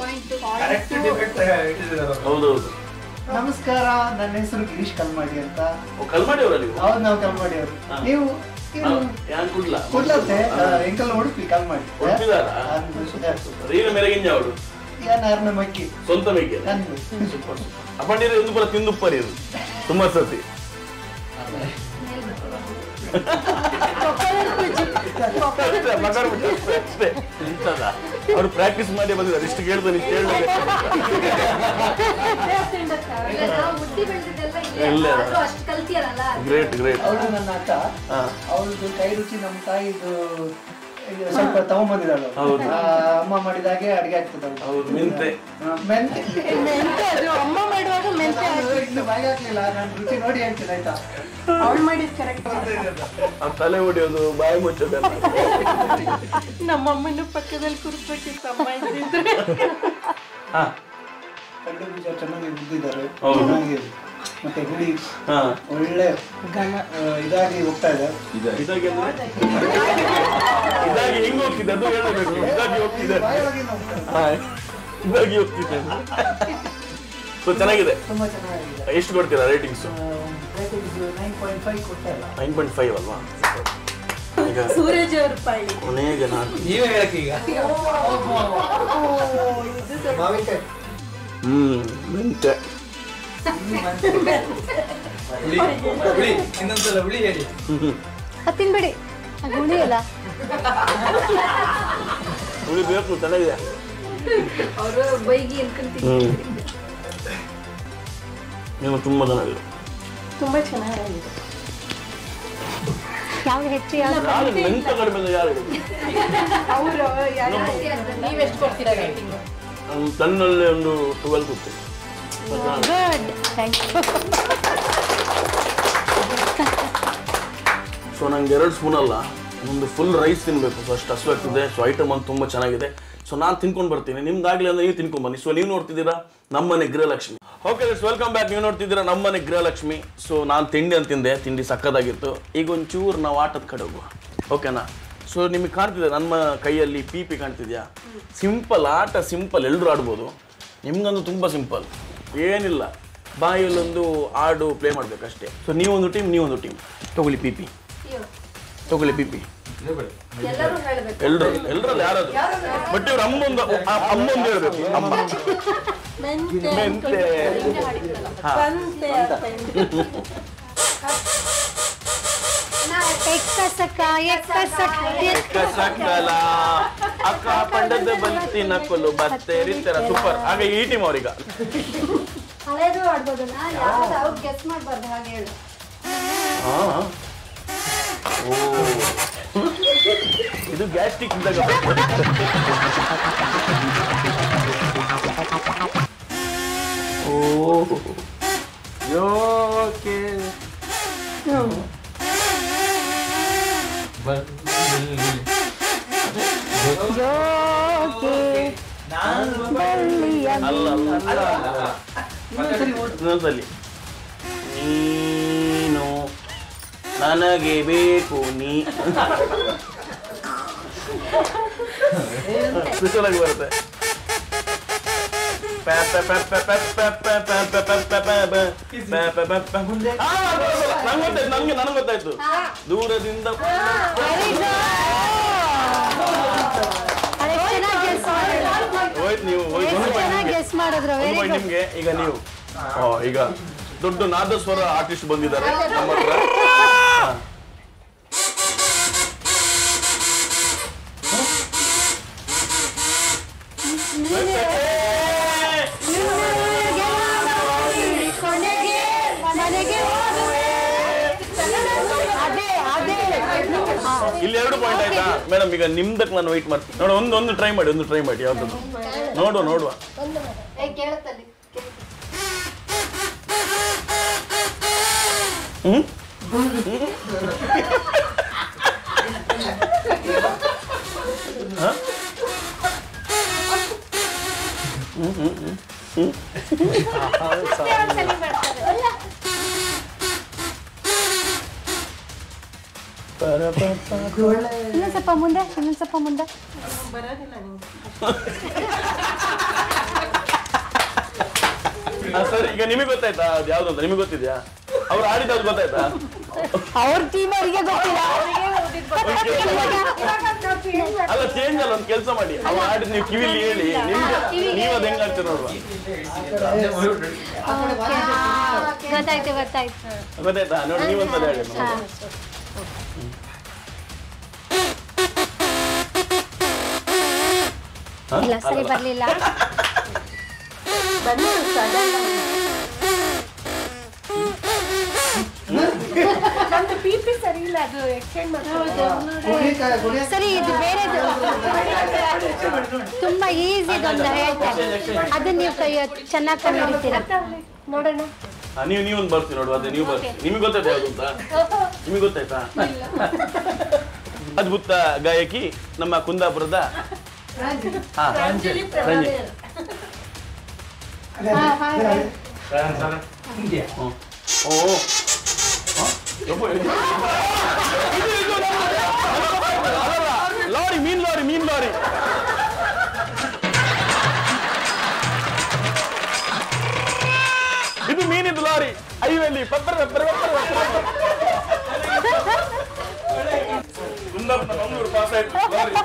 ಹೌದೌದು ನಮಸ್ಕಾರ ನನ್ನ ಹೆಸರು ಗಿರೀಶ್ ಕಲ್ಮಾಡಿ ಅಂತ ಓ, ಕಲ್ಮಾಡಿ ಅವರ ನೀವು ಅವ್ರು ನಾವು ಕಲ್ಮಾಡಿ ಅವರು ನೀವು ನೀವು ಯಾನ್ ಕುಡ್ಲ ಕೊಡ್ಲತ್ತೆ ಎಂಕಲ್ ಉಡುಪಿ ಕಲ್ಮಾಡಿ ಉಡುಪಿದಾರ ರೀನ ಮೆರಗಿಂಜ ಅವಳು ಯಾರನ್ನ ಮಕ್ಕಿ ಸ್ವಂತ ಮೇಕೆ ನಂದು ಅಪ್ಪಂಡಿರಿ ಒಂದು ಬರ ತಿಂದುಪ್ಪರಿ ಇದು ತುಂಬಾ ಸತಿ ಅಷ್ಟೇ, ಮಾತಾಡ್ಬಿಟ್ಟು ಅಷ್ಟೇ, ಅಷ್ಟೇ. ಇಂಥದ್ದಾ? ಅವ್ರು ಪ್ರಾಕ್ಟೀಸ್ ಮಾಡಿ ಬಂದಿದ್ದಾರೆ ಇಷ್ಟು ಕೇಳ್ತಾನೆ ಇಷ್ಟು ಹೇಳಬೇಕು ಇಲ್ಲೇ ಅದ. ಅಷ್ಟು ಕಲ್ತಿಯರಲ್ಲ ಗ್ರೇಟ್ ಗ್ರೇಟ್ ಅವಳು ನನ್ನ ಅಕ್ಕ ಹಾ ಅವಳದು ಕೈ ರುಚಿ ನಮ್ಮ ತಾಯಿದು ಇದು ಸ್ವಲ್ಪ ತಗೊಂಬಂದಿದ್ದಾಳು ಹೌದು. ಆ, ಅಮ್ಮ ಮಾಡಿದಾಗೆ ಅಡಿಗೆ ಆಗ್ತದೆ ಅವ್ಳು. ಹೌದು ಮೆಂತೆ ಆ, ಮೆಂತೆ ಮೆಂತೆ ಅದು ಅಮ್ಮ ಮಾಡುವಾಗ ಮೆಂತೆ ನಾನು ಇನ್ನು ಬಾಯಿಗೆ ಹಾಕ್ಲಿಲ್ಲ ನಾನು ರುಚಿ ನೋಡಿ ಹೇಳ್ತೀನಿ ಆಯ್ತಾ ಅವಳು ಮಾಡಿದ್ ಕರೆಕ್ಟ್ ಅವ್ರ ತಲೆ ಹೊಡಿಯೋದು ಬಾಯಿ ಮುಚ್ಚೋದೆಲ್ಲ ನಮ್ಮಮ್ಮನ ಪಕ್ಕದಲ್ಲಿ ಕೂರಿಸ್ಬೇಕಿತ್ತು ಅಮ್ಮ ಇದ್ದಿದ್ರೆ ಹಾ ಕಡ್ಡು ಬೀಜ ಚೆನ್ನಾಗಿ ಬಿದ್ದಿದ್ದಾರೆ ಹೌದು. ಚೆನ್ನಾಗಿ ಮತ್ತೆ ಹುಳಿ ಹಾ ಒಳ್ಳೆ ಆ, ಇದಾಗಿ ಹೋಗ್ತಾ ಇದೆ ಇದಾಗಿ ಅಂದ್ರೆ ಇದಾಗಿ ಹೆಂಗ್ ಹೋಗ್ತಿದೆ ಅದು ಹೇಳಬೇಕು ಇದಾಗಿ ಹೋಗ್ತಿದೆ ಬಾಯೊಳಗೆ ಹೋಗ್ತಾ ಇದೆ. ಹಾ ಇದಾಗಿ ಹೋಗ್ತಿದೆ ಸೊ ಚೆನ್ನಾಗಿದೆ ತುಂಬಾ ಚೆನ್ನಾಗಿದೆ ಎಷ್ಟು ಕೊಡ್ತೀರಾ ರೇಟಿಂಗ್ಸ್ ನೈನ್ ಪಾಯಿಂಟ್ ಫೈವ್ ಕೊಡ್ತಾ ಇಲ್ಲ ನೈನ್ ಪಾಯಿಂಟ್ ಫೈವ್ ಅಲ್ವಾ ಈಗ ಸೂರಜ್ ಅವ್ರ ಪಾಳಿ ಕೊನೆಗೆ ನಾನು ನೀವೇ ಹೇಳಕ್ಕೆ ಈಗ ಮಾವಿನಕಾಯಿ ಹ್ಮ್ ಮೆಂತೆ ಹುಳಿ ಹುಳಿ ಇನ್ನೊಂದ್ಸಲ ಹುಳಿ ಹೇಳಿ ಅದು ತಿನ್ಬೇಡಿ ಅದು ಉಳಿಯಲ್ಲ ಉಳಿಬೇಕು ಚೆನ್ನಾಗಿದೆ ಅವರು ಬೈಗಿ ಅನ್ಕೊಂತೀನಿ ಹ್ಮ್ ನೀವು ತುಂಬಾ ಚೆನ್ನಾಗಿದೆ ತುಂಬಾ ಚೆನ್ನಾಗಿದೆ ಯಾವ್ದು ಹೆಚ್ಚು ಯಾವ್ದು ಯಾರು ಮೆಂತೆ ಕಡಿಮೆ ಅಂದ್ರೆ ಯಾರು ಅವರು ನೀವೆಷ್ಟು ಕೊಡ್ತೀರಾ ರೇಟಿಂಗ್ ನಾನು ತನ್ನಲ್ಲಿ ಒಂದು ಟ್ವೆಲ್ ಕೊಡ್ತೀನಿ ಗುಡ್ ಥ್ಯಾಂಕ್ ಯು ಸೊ ನಂಗೆ ಎರಡು ಸ್ಪೂನ್ ಅಲ್ಲ ಒಂದು ಫುಲ್ ರೈಸ್ ತಿನ್ನಬೇಕು ಸೊ ಅಷ್ಟು ಹಸುವಾಗ್ತಿದೆ ಸೊ ಐಟಮ್ ಅಂತ ತುಂಬ ಚೆನ್ನಾಗಿದೆ ಸೊ ನಾನು ತಿನ್ಕೊಂಡು ಬರ್ತೀನಿ ನಿಮ್ದಾಗ್ಲಿ ಅಂದ್ರೆ ನೀವು ತಿನ್ಕೊಂಡು ಬನ್ನಿ ಸೊ ನೀವು ನೋಡ್ತಿದ್ದೀರಾ ನಮ್ಮನೆ ಗೃಹಲಕ್ಷ್ಮಿ ಓಕೆ ವೆಲ್ಕಮ್ ಬ್ಯಾಕ್ ನೀವು ನೋಡ್ತಿದ್ದೀರಾ ನಮ್ಮನೆ ಗೃಹಲಕ್ಷ್ಮಿ ಸೊ ನಾನು ತಿಂಡಿ ಅಂತ ತಿಂದೆ ತಿಂಡಿ ಸಕ್ಕದಾಗಿತ್ತು ಈಗ ಒಂಚೂರು ನಾವು ಆಟದ ಕಡೆ ಹೋಗುವ ಓಕೆನಾ ಸೊ ನಿಮಗೆ ಕಾಣ್ತಿದೆ ನಮ್ಮ ಕೈಯಲ್ಲಿ ಪಿ ಪಿ ಕಾಣ್ತಿದ್ಯಾ ಸಿಂಪಲ್ ಆಟ ಸಿಂಪಲ್ ಎಲ್ಲರೂ ಆಡ್ಬೋದು ನಿಮ್ಗಂದು ತುಂಬ ಸಿಂಪಲ್ ಏನಿಲ್ಲ ಬಾಯಲ್ಲೊಂದು ಹಾಡು ಪ್ಲೇ ಮಾಡ್ಬೇಕಷ್ಟೇ ಸೊ ನೀವೊಂದು ಟೀಮ್ ನೀವೊಂದು ಟೀಮ್ ತಗೊಳ್ಳಿ ಪಿ ಪಿ ತಗೊಳ್ಳಿ ಪಿ ಪಿ ಎಲ್ರು ಎಲ್ರಲ್ಲಿ ಯಾರದು ಬಟ್ ಇವ್ರ ಅಮ್ಮೊಂದು ಆ ಅಮ್ಮೊಂದು ಹೇಳ್ಬೇಕು ಅಮ್ಮ ಮೆಂತೆ ಮೆಂತೆ ಬಂತೆ ಅಂತ ಇನ್ನು. ಎಕ್ಕಸಕ ಎಕ್ಕಸಕ ಎಕ್ಕ ಸಕಲ ಅಕ್ಕ ಪಂಡದ ಬಂತಿನ ಕೊಲು ಬತ್ತೇರಿತರ ಸೂಪರ್ ಹಾಗೆ ಈ ಟೀಮ್ ಅವ್ರೀಗ ಹಳೇದು ಆಡ್ಬೋದಲ್ಲ ಯಾವ್ದು ಅವ್ರು ಗೆಸ್ ಮಾಡ್ಬಾರ್ದು ಹಾಗೆ ಹೇಳು ಹಾ ಓ ಇದು ಗ್ಯಾಸ್ಟ್ರಿಕ್ ಇದ್ದಾಗ ಓ ಯೋಕೆ ಅಲ್ಲ ಅಲ್ಲ ಅಲ್ಲ ಇನ್ನೊಂದ್ಸಲಿ ನೀನು ನನಗೆ ಬೇಕು ನೀ ಸ್ಪೆಷಲ್ ಆಗಿ ಬರುತ್ತೆ ಪ್ಯಾ ಪ್ಯಾ ಪ್ಯಾ ಪ್ಯಾ ಪ್ಯಾ ಪ್ಯಾ ಪ್ಯಾ ಪ್ಯಾ ಪ್ಯಾ ಪ್ಯಾ ಪ್ಯಾ ಪ್ಯಾ ಪ್ಯಾ ಪ್ಯಾ ಪ್ಯಾ ಪ್ಯಾ ಪ್ಯಾ. ಆ, ಬರೋಲ್ಲ. ನಂಗ್ ಗೊತ್ತಾಯ್ತು ನಂಗೆ ನನಗೆ ಗೊತ್ತಾಯ್ತು ದೂರದಿಂದ ಅದೇ ಚೆನ್ನಾಗಿ ಗೆಸ್ ಮಾಡಿದ್ರು ಹೋಯ್ತು ನೀವು ಹೋಯ್ತು ಒಂದು point ಚೆನ್ನಾಗಿ ನಿಮ್ಗೆ. ಗೆಸ್ ಮಾಡಿದ್ರು ಒಂದು ವೆರಿ point ಗುಡ್ ನಿಮ್ಗೆ ಈಗ ನೀವು ಓ ಈಗ ದೊಡ್ಡ ನಾದಸ್ವರ ಆರ್ಟಿಸ್ಟ್ ಬಂದಿದ್ದಾರೆ ನಮ್ಮ ಹತ್ರ ಹಾ. ಇಲ್ಲಿ ಎರಡು ಪಾಯಿಂಟ್ ಆಯ್ತಾ ಮೇಡಮ್ ಈಗ ನಿಮ್ದಕ್ಕೆ ನಾನು ವೆಯ್ಟ್ ಮಾಡ್ತೀನಿ ನೋಡು ಒಂದು ಒಂದು ಟ್ರೈ ಮಾಡಿ ಒಂದು ಟ್ರೈ ಮಾಡಿ ಯಾವ್ದು ನೋಡುವ ನೋಡುವ ಹ್ಮ್ ಹ? ಇನ್ನೊಂದು ಸ್ವಲ್ಪ ಮುಂದೆ ಇನ್ನೊಂದು ಸ್ವಲ್ಪ ಮುಂದೆ ಬರೋದಿಲ್ಲ ನಿಮ್ಗೆ ಆ, ಸರ್ ಈಗ ನಿಮಗೆ ಗೊತ್ತಾಯ್ತಾ ಅದು ಯಾವ್ದು ಅಂತ ನಿಮಗೆ ಗೊತ್ತಿದ್ಯಾ ಅವ್ರು ಆಡಿದ್ದು ಗೊತ್ತಾಯ್ತಾ ಅವ್ರ ಟೀಮ್ ಅವರಿಗೆ ಗೊತ್ತಿಲ್ಲ ಅಲ್ಲ ಚೇಂಜ್ ಅಲ್ಲ ಒಂದು ಕೆಲಸ ಮಾಡಿ ಅವ್ರು ಆಡಿದ್ ನೀವು ಕಿವಿಲಿ ಹೇಳಿ ನಿಮ್ಗೆ ನೀವು ಅದು ಹೆಂಗ್ ಆಗ್ತೀರ ನೋಡುವ ಗೊತ್ತಾಯ್ತು ಗೊತ್ತಾಯ್ತು ಗೊತ್ತಾಯ್ತಾ ನೋಡಿ ನೀವೊಂದ್ಸಲ ಹೇಳಿ ಹಾ. ಹ? ಇಲ್ಲ ಸರಿ ಬರ್ಲಿಲ್ಲ ಬಂದು ಸಡನ್ ನಮ್ದು ಪಿ ಪಿ ಸರಿ ಇಲ್ಲ ಅದು ಎಕ್ಸ್ಟೆಂಡ್ ಮಾಡ್ತಾರೆ ಸರಿ ಇದು ಬೇರೆದು ತುಂಬಾ ಈಸಿ ಒಂದು ಹೇಳ್ತಾರೆ ಅದನ್ನ ನೀವು ಕೈ ಚೆನ್ನಾಗಿ ಕಂಡು ಹಿಡಿತೀರಾ ನೋಡೋಣ ಹಾ, ನೀವು ನೀವೊಂದು ಬರ್ತೀವಿ ನೋಡುವ ಅದೇ ನೀವು ಬರ್ತೀವಿ ನಿಮಗೆ ಗೊತ್ತಾಯ್ತಾ ಯಾವ್ದು ಅಂತ ನಿಮಗೆ ಗೊತ್ತಾಯ್ತಾ ಅದ್ಭುತ ಗಾಯಕಿ ನಮ್ಮ ಕುಂದಾಪುರದ ಹಾ ಪ್ರಾಂಜಲಿ ರಂಜಿತ್. ಪ್ರಭಾದೇವ್. ಓ ಹ? ಯಪ್ಪಾ, ಇದು- ಇದು- ಇದು ಅಲ್ಲಲ್ಲ, ಲಾರಿ ಮೀನ್ ಲಾರಿ ಮೀನ್ ಲಾರಿ ಇದು ಮೀನಿದ್ದು ಲಾರಿ ಹೈವೇಲಿ ಪಪ್ಪರ ಪಪ್ಪರ ಪಪ್ಪರ ಕುಂದಾಪುರ ಮಂಗಳೂರು ಪಾಸ್ ಆಯ್ತು ಲಾರಿ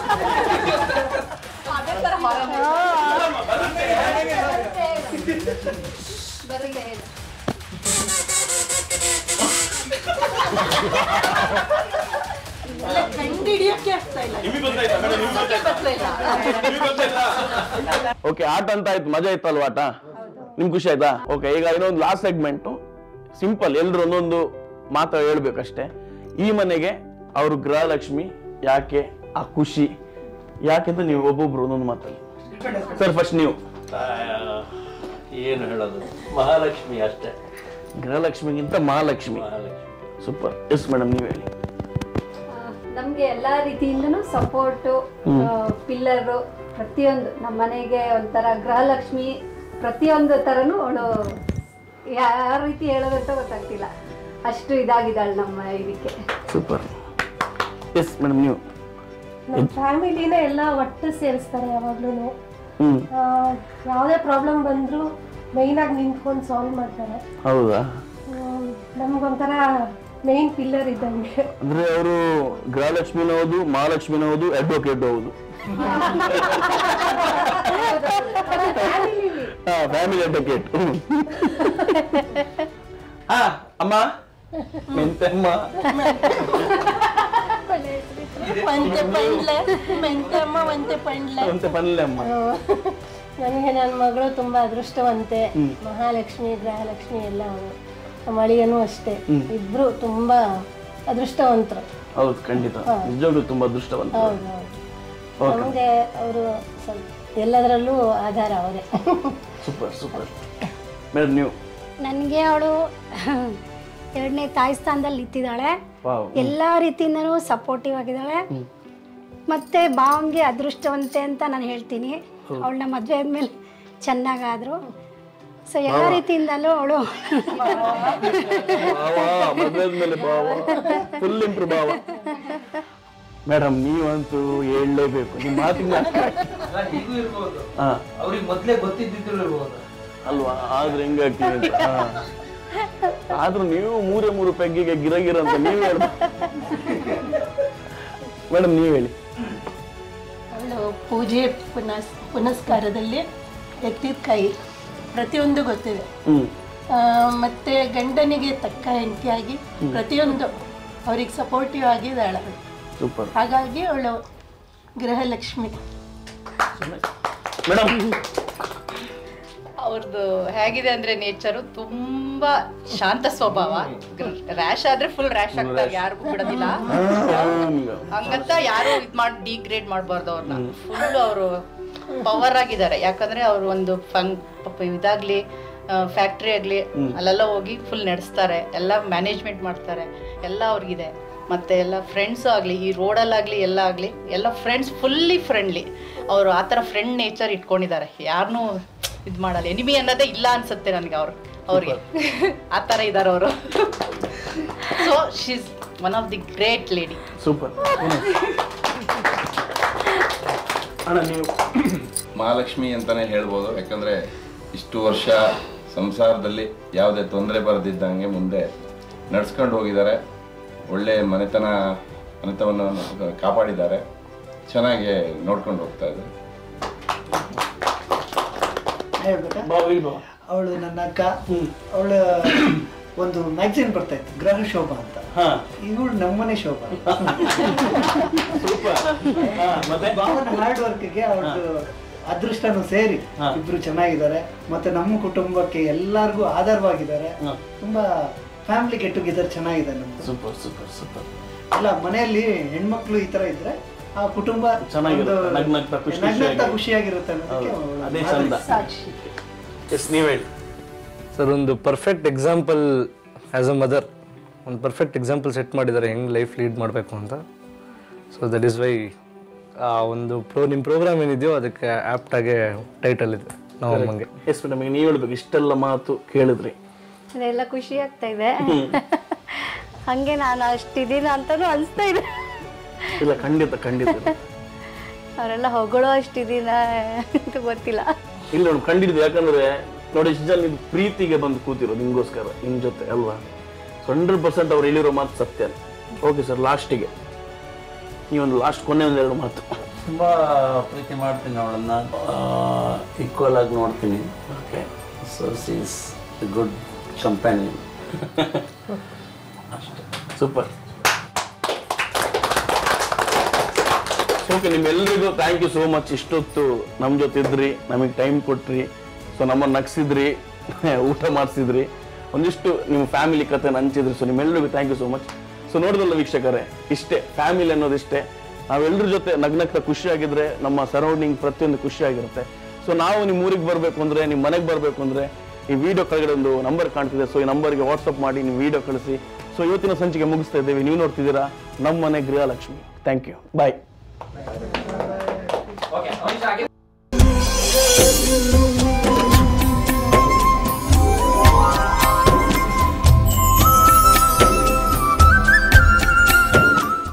ಎಲ್ಲ ಕಂಡು ಹಿಡಿಯೋಕೆ ಆಗ್ತಾ ಇಲ್ಲ ನಿಮಗೆ ಗೊತ್ತಾಯ್ತಾ ಮೇಡಮ್ ನಿಮ್ಗೆ ಗೊತ್ತಾಯ್ತಾ ಬರ್ತಾ ಇಲ್ಲ ನಿಮ್ಗೆ ಗೊತ್ತಾಯ್ತಾ ಓಕೆ ಆಟ ಅಂತ ಆಯ್ತು ಮಜಾ ಇತ್ತಲ್ವಾ ಆಟ ನಿಮ್ಗೆ ಖುಷಿ ಆಯ್ತಾ ಓಕೆ ಈಗ ಇನ್ನೊಂದು ಲಾಸ್ಟ್ ಸೆಗ್ಮೆಂಟ್ ಸಿಂಪಲ್ ಎಲ್ರು ಒಂದೊಂದು ಮಾತು ಹೇಳ್ಬೇಕಷ್ಟೇ ಈ ಮನೆಗೆ ಅವರು ಗೃಹಲಕ್ಷ್ಮಿ ಯಾಕೆ ಆ ಖುಷಿ ಯಾಕೆಂತ ನೀವು ಒಬ್ಬೊಬ್ರು ಒಂದೊಂದು ಮಾತಲ್ಲಿ ಸರ್ ಫಸ್ಟ್ ನೀವು ಏನು ಹೇಳೋದು ಮಹಾಲಕ್ಷ್ಮಿ ಅಷ್ಟೇ ಗೃಹಲಕ್ಷ್ಮಿಗಿಂತ Mahalakshmi Mahalakshmi super yes madam ನೀವು ಹೇಳಿ ನಮಗೆ ಎಲ್ಲ ರೀತಿಯಿಂದನೂ ಸಪೋರ್ಟು ಪಿಲ್ಲರು ಪ್ರತಿಯೊಂದು ನಮ್ಮ ಮನೆಗೆ ಒಂಥರ ಗೃಹಲಕ್ಷ್ಮಿ ಪ್ರತಿಯೊಂದು ಥರನೂ ಅವಳು ಯಾವ ರೀತಿ ಹೇಳೋದಂತ ಗೊತ್ತಾಗ್ತಿಲ್ಲ ಅಷ್ಟು ಇದಾಗಿದ್ದಾಳೆ ನಮ್ಮ ಇದಕ್ಕೆ ಸೂಪರ್ ಎಸ್ ಮೇಡಮ್ ನೀವು ನಮ್ಮ ಫ್ಯಾಮಿಲಿನ ಎಲ್ಲ ಒಟ್ಟು ಸೇರಿಸ್ತಾರೆ ಯಾವಾಗ್ಲೂ ಹ್ಮ್ ಯಾವುದೇ ಪ್ರಾಬ್ಲಮ್ ಬಂದರೂ ಮೇಯ್ನಾಗಿ ನಿಂತ್ಕೊಂಡು ಸಾಲ್ವ್ ಮಾಡ್ತಾರೆ ಹೌದಾ ಹ್ಮ್, ನಮ್ಗೊಂಥರ ಮೇನ್ ಪಿಲ್ಲರ್ ಇದ್ದಂಗೆ ಅಂದ್ರೆ ಅವರು ಗೃಹಲಕ್ಷ್ಮಿನ ಹೌದು ಮಹಾಲಕ್ಷ್ಮಿನ ಹೌದು ಅಡ್ವೊಕೇಟ್ ಹೌದು ಹಾ ಫ್ಯಾಮಿಲಿ ಅಡ್ವೊಕೇಟ್ ಹಾ ಅಮ್ಮ ಮೆಂತಮ್ಮ ವಂತೆ ಪಂಡ್ಲೆ ಮೆಂತಮ್ಮ ವಂತೆ ಪಂಡ್ಲೆ ಅಂತ ಪಲ್ಲೆ ಅಮ್ಮ ನನಗೆ ನನ್ನ ಮಗಳು ತುಂಬಾ ಅದೃಷ್ಟವಂತೆ ಮಹಾಲಕ್ಷ್ಮಿ ಗೃಹಲಕ್ಷ್ಮಿ ಎಲ್ಲ ಅವಳು ನಮ್ಮ ಅಳಿಯನೂ ಅಷ್ಟೇ ಇಬ್ರು ತುಂಬಾ ಅದೃಷ್ಟವಂತರು ಹೌದು ಖಂಡಿತ ನಿಜವಾಗ್ಲೂ ತುಂಬಾ ಅದೃಷ್ಟವಂತ ಹೌದು ಹೌದು ನಮಗೆ ಅವರು ಸ್ವಲ್ಪ ಎಲ್ಲದರಲ್ಲೂ ಆಧಾರ ಅವರೇ ಸೂಪರ್ ಸೂಪರ್ ಮೇಡಮ್ ನೀವು ನನಗೆ ಅವಳು ಎರಡನೇ ತಾಯಿ ಸ್ಥಾನದಲ್ಲಿ ನಿಂತಿದ್ದಾಳೆ ವಾವ್ ಎಲ್ಲ ರೀತಿಯಿಂದನೂ ಸಪೋರ್ಟಿವ್ ಆಗಿದ್ದಾಳೆ ಮತ್ತೆ ಭಾವಂಗೆ ಅದೃಷ್ಟವಂತೆ ಅಂತ ನಾನು ಹೇಳ್ತೀನಿ ಅವಳನ್ನ ಮದುವೆ ಆದ್ಮೇಲೆ ಚೆನ್ನಾಗಾದ್ರು ಸೊ ಎಲ್ಲ ರೀತಿಯಿಂದಲೂ ಅವಳು ಭಾವ ಮದುವೆ ಮೇಲೆ ಭಾವ ಫುಲ್ ಇಂಪ್ರೂವ್ ಭಾವ ಮೇಡಮ್ ನೀವಂತೂ ಹೇಳಲೇಬೇಕು ನಿಮ್ಮ ಮಾತಿನ ಹೀಗೂ ಇರ್ಬೋದು ಹಾ ಅವ್ರಿಗೆ ಮೊದ್ಲೇ ಗೊತ್ತಿದ್ದಿದ್ರು ಇರ್ಬೋದು ಅಲ್ವಾ ಆದ್ರೆ ಹೆಂಗಾಗ್ತೀವಿ ಅಂತ ಹಾ. ಆದ್ರೂ ನೀವು ಮೂರೇ ಮೂರು ಪೆಗ್ಗಿಗೆ ಗಿರಗಿರ ಅಂತ ನೀವು ಹೇಳ ಮೇಡಮ್ ನೀವು ಹೇಳಿ ಅವಳು ಪೂಜೆ ಪುನಸ್ ಪುನಸ್ಕಾರದಲ್ಲಿ ಎತ್ತಿದ ಕೈ ಪ್ರತಿಯೊಂದು ಗೊತ್ತಿದೆ ಹ್ಮ್ ಆ, ಮತ್ತೆ ಗಂಡನಿಗೆ ತಕ್ಕ ಹೆಂಡತಿಯಾಗಿ ಪ್ರತಿಯೊಂದು ಅವ್ರಿಗೆ ಸಪೋರ್ಟಿವ್ ಆಗಿದ್ದಾಳೆ ಅವಳು ಸೂಪರ್ ಹಾಗಾಗಿ ಅವಳು ಗೃಹಲಕ್ಷ್ಮಿ ಮೇಡಮ್ ಅವ್ರದ್ದು ಹೇಗಿದೆ ಅಂದ್ರೆ ನೇಚರು ತುಂಬಾ ಶಾಂತ ಸ್ವಭಾವ ರ್ಯಾಶ್ ಆದ್ರೆ ಫುಲ್ ರ್ಯಾಶ್ ಆಗ್ತಾರೆ ಯಾರಿಗೂ ಬಿಡೋದಿಲ್ಲ ಹಂಗಂತ ಯಾರು ಇದ್ ಮಾಡಿ ಡಿಗ್ರೇಡ್ ಮಾಡಬಾರ್ದು ಅವ್ರನ್ನ ಫುಲ್ ಅವರು ಪವರ್ ಆಗಿದ್ದಾರೆ ಯಾಕಂದ್ರೆ ಅವರು ಒಂದು ಫಂಕ್ ಇದಾಗ್ಲಿ ಫ್ಯಾಕ್ಟ್ರಿ ಆಗ್ಲಿ ಅಲ್ಲೆಲ್ಲ ಹೋಗಿ ಫುಲ್ ನಡೆಸ್ತಾರೆ ಎಲ್ಲ ಮ್ಯಾನೇಜ್ಮೆಂಟ್ ಮಾಡ್ತಾರೆ ಎಲ್ಲ ಅವ್ರಿಗಿದೆ ಮತ್ತೆ ಎಲ್ಲ ಫ್ರೆಂಡ್ಸ್ ಆಗಲಿ ಈ ರೋಡಲ್ಲಾಗಲಿ ಎಲ್ಲ ಆಗಲಿ ಎಲ್ಲ ಫ್ರೆಂಡ್ಸ್ ಫುಲ್ಲಿ ಫ್ರೆಂಡ್ಲಿ ಅವರು ಆ ಥರ ಫ್ರೆಂಡ್ ನೇಚರ್ ಇಟ್ಕೊಂಡಿದ್ದಾರೆ ಯಾರನ್ನೂ ಇದು ಮಾಡಲ್ಲ ಎನಿಮಿ ಅನ್ನೋದೇ ಇಲ್ಲ ಅನ್ಸುತ್ತೆ ನನಗೆ ಅವ್ರು ಅವ್ರಿಗೆ ಆ ಥರ ಇದ್ದಾರೆ ಅವರು so she's one of the great lady super ಅಣ್ಣ ನೀವು ಮಹಾಲಕ್ಷ್ಮಿ ಅಂತಾನೆ ಹೇಳ್ಬೋದು ಯಾಕಂದ್ರೆ ಇಷ್ಟು ವರ್ಷ ಸಂಸಾರದಲ್ಲಿ ಯಾವುದೇ ತೊಂದರೆ ಬರದಿದ್ದಂಗೆ ಮುಂದೆ ನಡ್ಸ್ಕೊಂಡು ಹೋಗಿದ್ದಾರೆ ಒಳ್ಳೆ ಮನೆತನ ಮನೆತನವನ್ನು ಕಾಪಾಡಿದ್ದಾರೆ ಚೆನ್ನಾಗಿ ನೋಡ್ಕೊಂಡು ಹೋಗ್ತಾ ಇದ್ದಾರೆ ಹೇಳ್ಬೇಕಾ ಬಾವ ಇಲ್ಲಿ ಬಾವ ಅವಳು ನನ್ನ ಅಕ್ಕ ಅವಳ ಒಂದು ಮ್ಯಾಗ್ಝಿನ್ ಬರ್ತಾ ಇತ್ತು ಗ್ರಹ ಶೋಭಾ ಅಂತ ಹಾ ಇವಳು ನಮ್ಮನೆ ಶೋಭಾ ಸೂಪರ್ ಮತ್ತೆ ಭಾವನ ಹಾರ್ಡ್ ವರ್ಕ್ಗೆ ಅವಳದು ಅದೃಷ್ಟನೂ ಸೇರಿ ಇಬ್ರು ಚೆನ್ನಾಗಿದ್ದಾರೆ ಮತ್ತೆ ನಮ್ಮ ಕುಟುಂಬಕ್ಕೆ ಎಲ್ಲಾರ್ಗೂ ಆಧಾರವಾಗಿದ್ದಾರೆ ತುಂಬಾ ಫ್ಯಾಮಿಲಿ ಗೆಟ್ ಟುಗೆದರ್ ಚೆನ್ನಾಗಿದೆ ನಮ್ದು ಸೂಪರ್ ಸೂಪರ್ ಸೂಪರ್ ಅಲ್ಲ ಮನೆಯಲ್ಲಿ ಹೆಣ್ಮಕ್ಳು ಈ ತರ ಇದ್ರೆ ಆ ಕುಟುಂಬ ಚೆನ್ನಾಗಿರುತ್ತೆ. ಒಂದು ನಗ್ನಗ್ತಾ ಖುಷಿ ನಗ್ನಗ್ತಾ ಖುಷಿಯಾಗಿ. ಖುಷಿಯಾಗಿರುತ್ತೆ ಅನ್ನೋದಕ್ಕೆ ಹೌದು. ಅವಳು ಅದೇ ಮಾದರಿ. ಚಂದ ಎಸ್ ನೀವು ಹೇಳಿ ಸರ್ ಒಂದು perfect example as a mother ಒಂದು ಪರ್ಫೆಕ್ಟ್ ಎಕ್ಸಾಂಪಲ್ ಸೆಟ್ ಮಾಡಿದ್ದಾರೆ ಹೆಂಗೆ ಲೈಫ್ ಲೀಡ್ ಮಾಡಬೇಕು ಅಂತ ಸೊ ದಟ್ ಈಸ್ ವೈ ಆ ಒಂದು ಪ್ರೋ ನಿಮ್ಮ ಪ್ರೋಗ್ರಾಮ್ ಏನಿದೆಯೋ ಅದಕ್ಕೆ ಆ್ಯಪ್ಟಾಗೆ ಟೈಟಲ್ ಇದೆ ನಾವು ಅಮ್ಮಂಗೆ ಎಸ್ ಮೇಡಮ್ ಈಗ ನೀವು ಹೇಳ್ಬೇಕು ಇಷ್ಟೆಲ್ಲ ಮಾತು ಕೇಳಿದ್ರಿ ಅದೆಲ್ಲ ಖುಷಿ ಆಗ್ತಾ ಇದೆ ಹಂಗೆ ನಾನು ಅಷ್ಟಿದ್ದೀನಿ ಅಂತಾನು ಅನಿಸ್ತಾ ಇದೆ ಇಲ್ಲ ಖಂಡಿತ ಖಂಡಿತ ಅವರೆಲ್ಲ ಹೊಗಳೋ ಅಷ್ಟಿದ್ದೀನ ಅಂತ ಗೊತ್ತಿಲ್ಲ ಇಲ್ಲ ನೋಡಿ ಖಂಡಿತ ಯಾಕಂದ್ರೆ ನೋಡಿ ಇಷ್ಟು ಜನ ಇದು ಪ್ರೀತಿಗೆ ಬಂದು ಕೂತಿರೋದು ನಿಮ್ಗೋಸ್ಕರ ನಿಮ್ ಜೊತೆ ಅಲ್ವಾ ಹಂಡ್ರೆಡ್ ಪರ್ಸೆಂಟ್ ಅವ್ರು ಹೇಳಿರೋ ಮಾತು ಸತ್ಯ ಓಕೆ ಸರ್ ಲಾಸ್ಟಿಗೆ ನೀವೊಂದು ಲಾಸ್ಟ್ ಕೊನೆ ಒಂದೆರಡು ಮಾತು ತುಂಬಾ ಪ್ರೀತಿ ಮಾಡ್ತೀನಿ ಅವಳನ್ನ ಈಕ್ವಲ್ ಆಗಿ ನೋಡ್ತೀನಿ okay so she's good companion ಅಷ್ಟೇ ಸೂಪರ್ ಓಕೆ ನಿಮ್ಮೆಲ್ಲರಿಗೂ ಥ್ಯಾಂಕ್ ಯು ಸೋ ಮಚ್ ಇಷ್ಟೊತ್ತು ನಮ್ಮ ಜೊತೆ ಇದ್ರಿ ನಮಗೆ ಟೈಮ್ ಕೊಟ್ರಿ ಸೊ ನಮ್ಮನ್ನು ನಗ್ಸಿದ್ರಿ ಊಟ ಮಾಡಿಸಿದ್ರಿ ಒಂದಿಷ್ಟು ನಿಮ್ಮ ಫ್ಯಾಮಿಲಿ ಕತೆ ಹಂಚಿದ್ರಿ ಸೊ ನಿಮ್ಮೆಲ್ಲರಿಗೂ thank you so much so ನೋಡಿದಲ್ಲ ವೀಕ್ಷಕರೇ ಇಷ್ಟೇ ಫ್ಯಾಮಿಲಿ ಅನ್ನೋದಿಷ್ಟೇ ನಾವೆಲ್ಲರ ಜೊತೆ ನಗ್ನಗ್ತಾ ಖುಷಿಯಾಗಿದ್ರೆ ನಮ್ಮ ಸರೌಂಡಿಂಗ್ ಪ್ರತಿಯೊಂದು ಖುಷಿಯಾಗಿರುತ್ತೆ ಸೊ ನಾವು ನಿಮ್ಮ ಊರಿಗೆ ಬರಬೇಕು ಅಂದ್ರೆ ನಿಮ್ಮ ಮನೆಗೆ ಬರಬೇಕು ಅಂದ್ರೆ ಈ ವಿಡಿಯೋ ಕೆಳಗಡೆ ಒಂದು ನಂಬರ್ ಕಾಣ್ತಿದೆ ಸೊ ಈ ನಂಬರ್ಗೆ ವಾಟ್ಸಪ್ ಮಾಡಿ ನೀವು ವಿಡಿಯೋ ಕಳಿಸಿ ಸೊ ಇವತ್ತಿನ ಸಂಚಿಕೆ ಮುಗಿಸ್ತಾ ಇದ್ದೇವೆ ನೀವು ನೋಡ್ತಿದ್ದೀರಾ ನಮ್ಮ ಮನೆ ಗೃಹಲಕ್ಷ್ಮಿ ಥ್ಯಾಂಕ್ ಯು ಬಾಯ್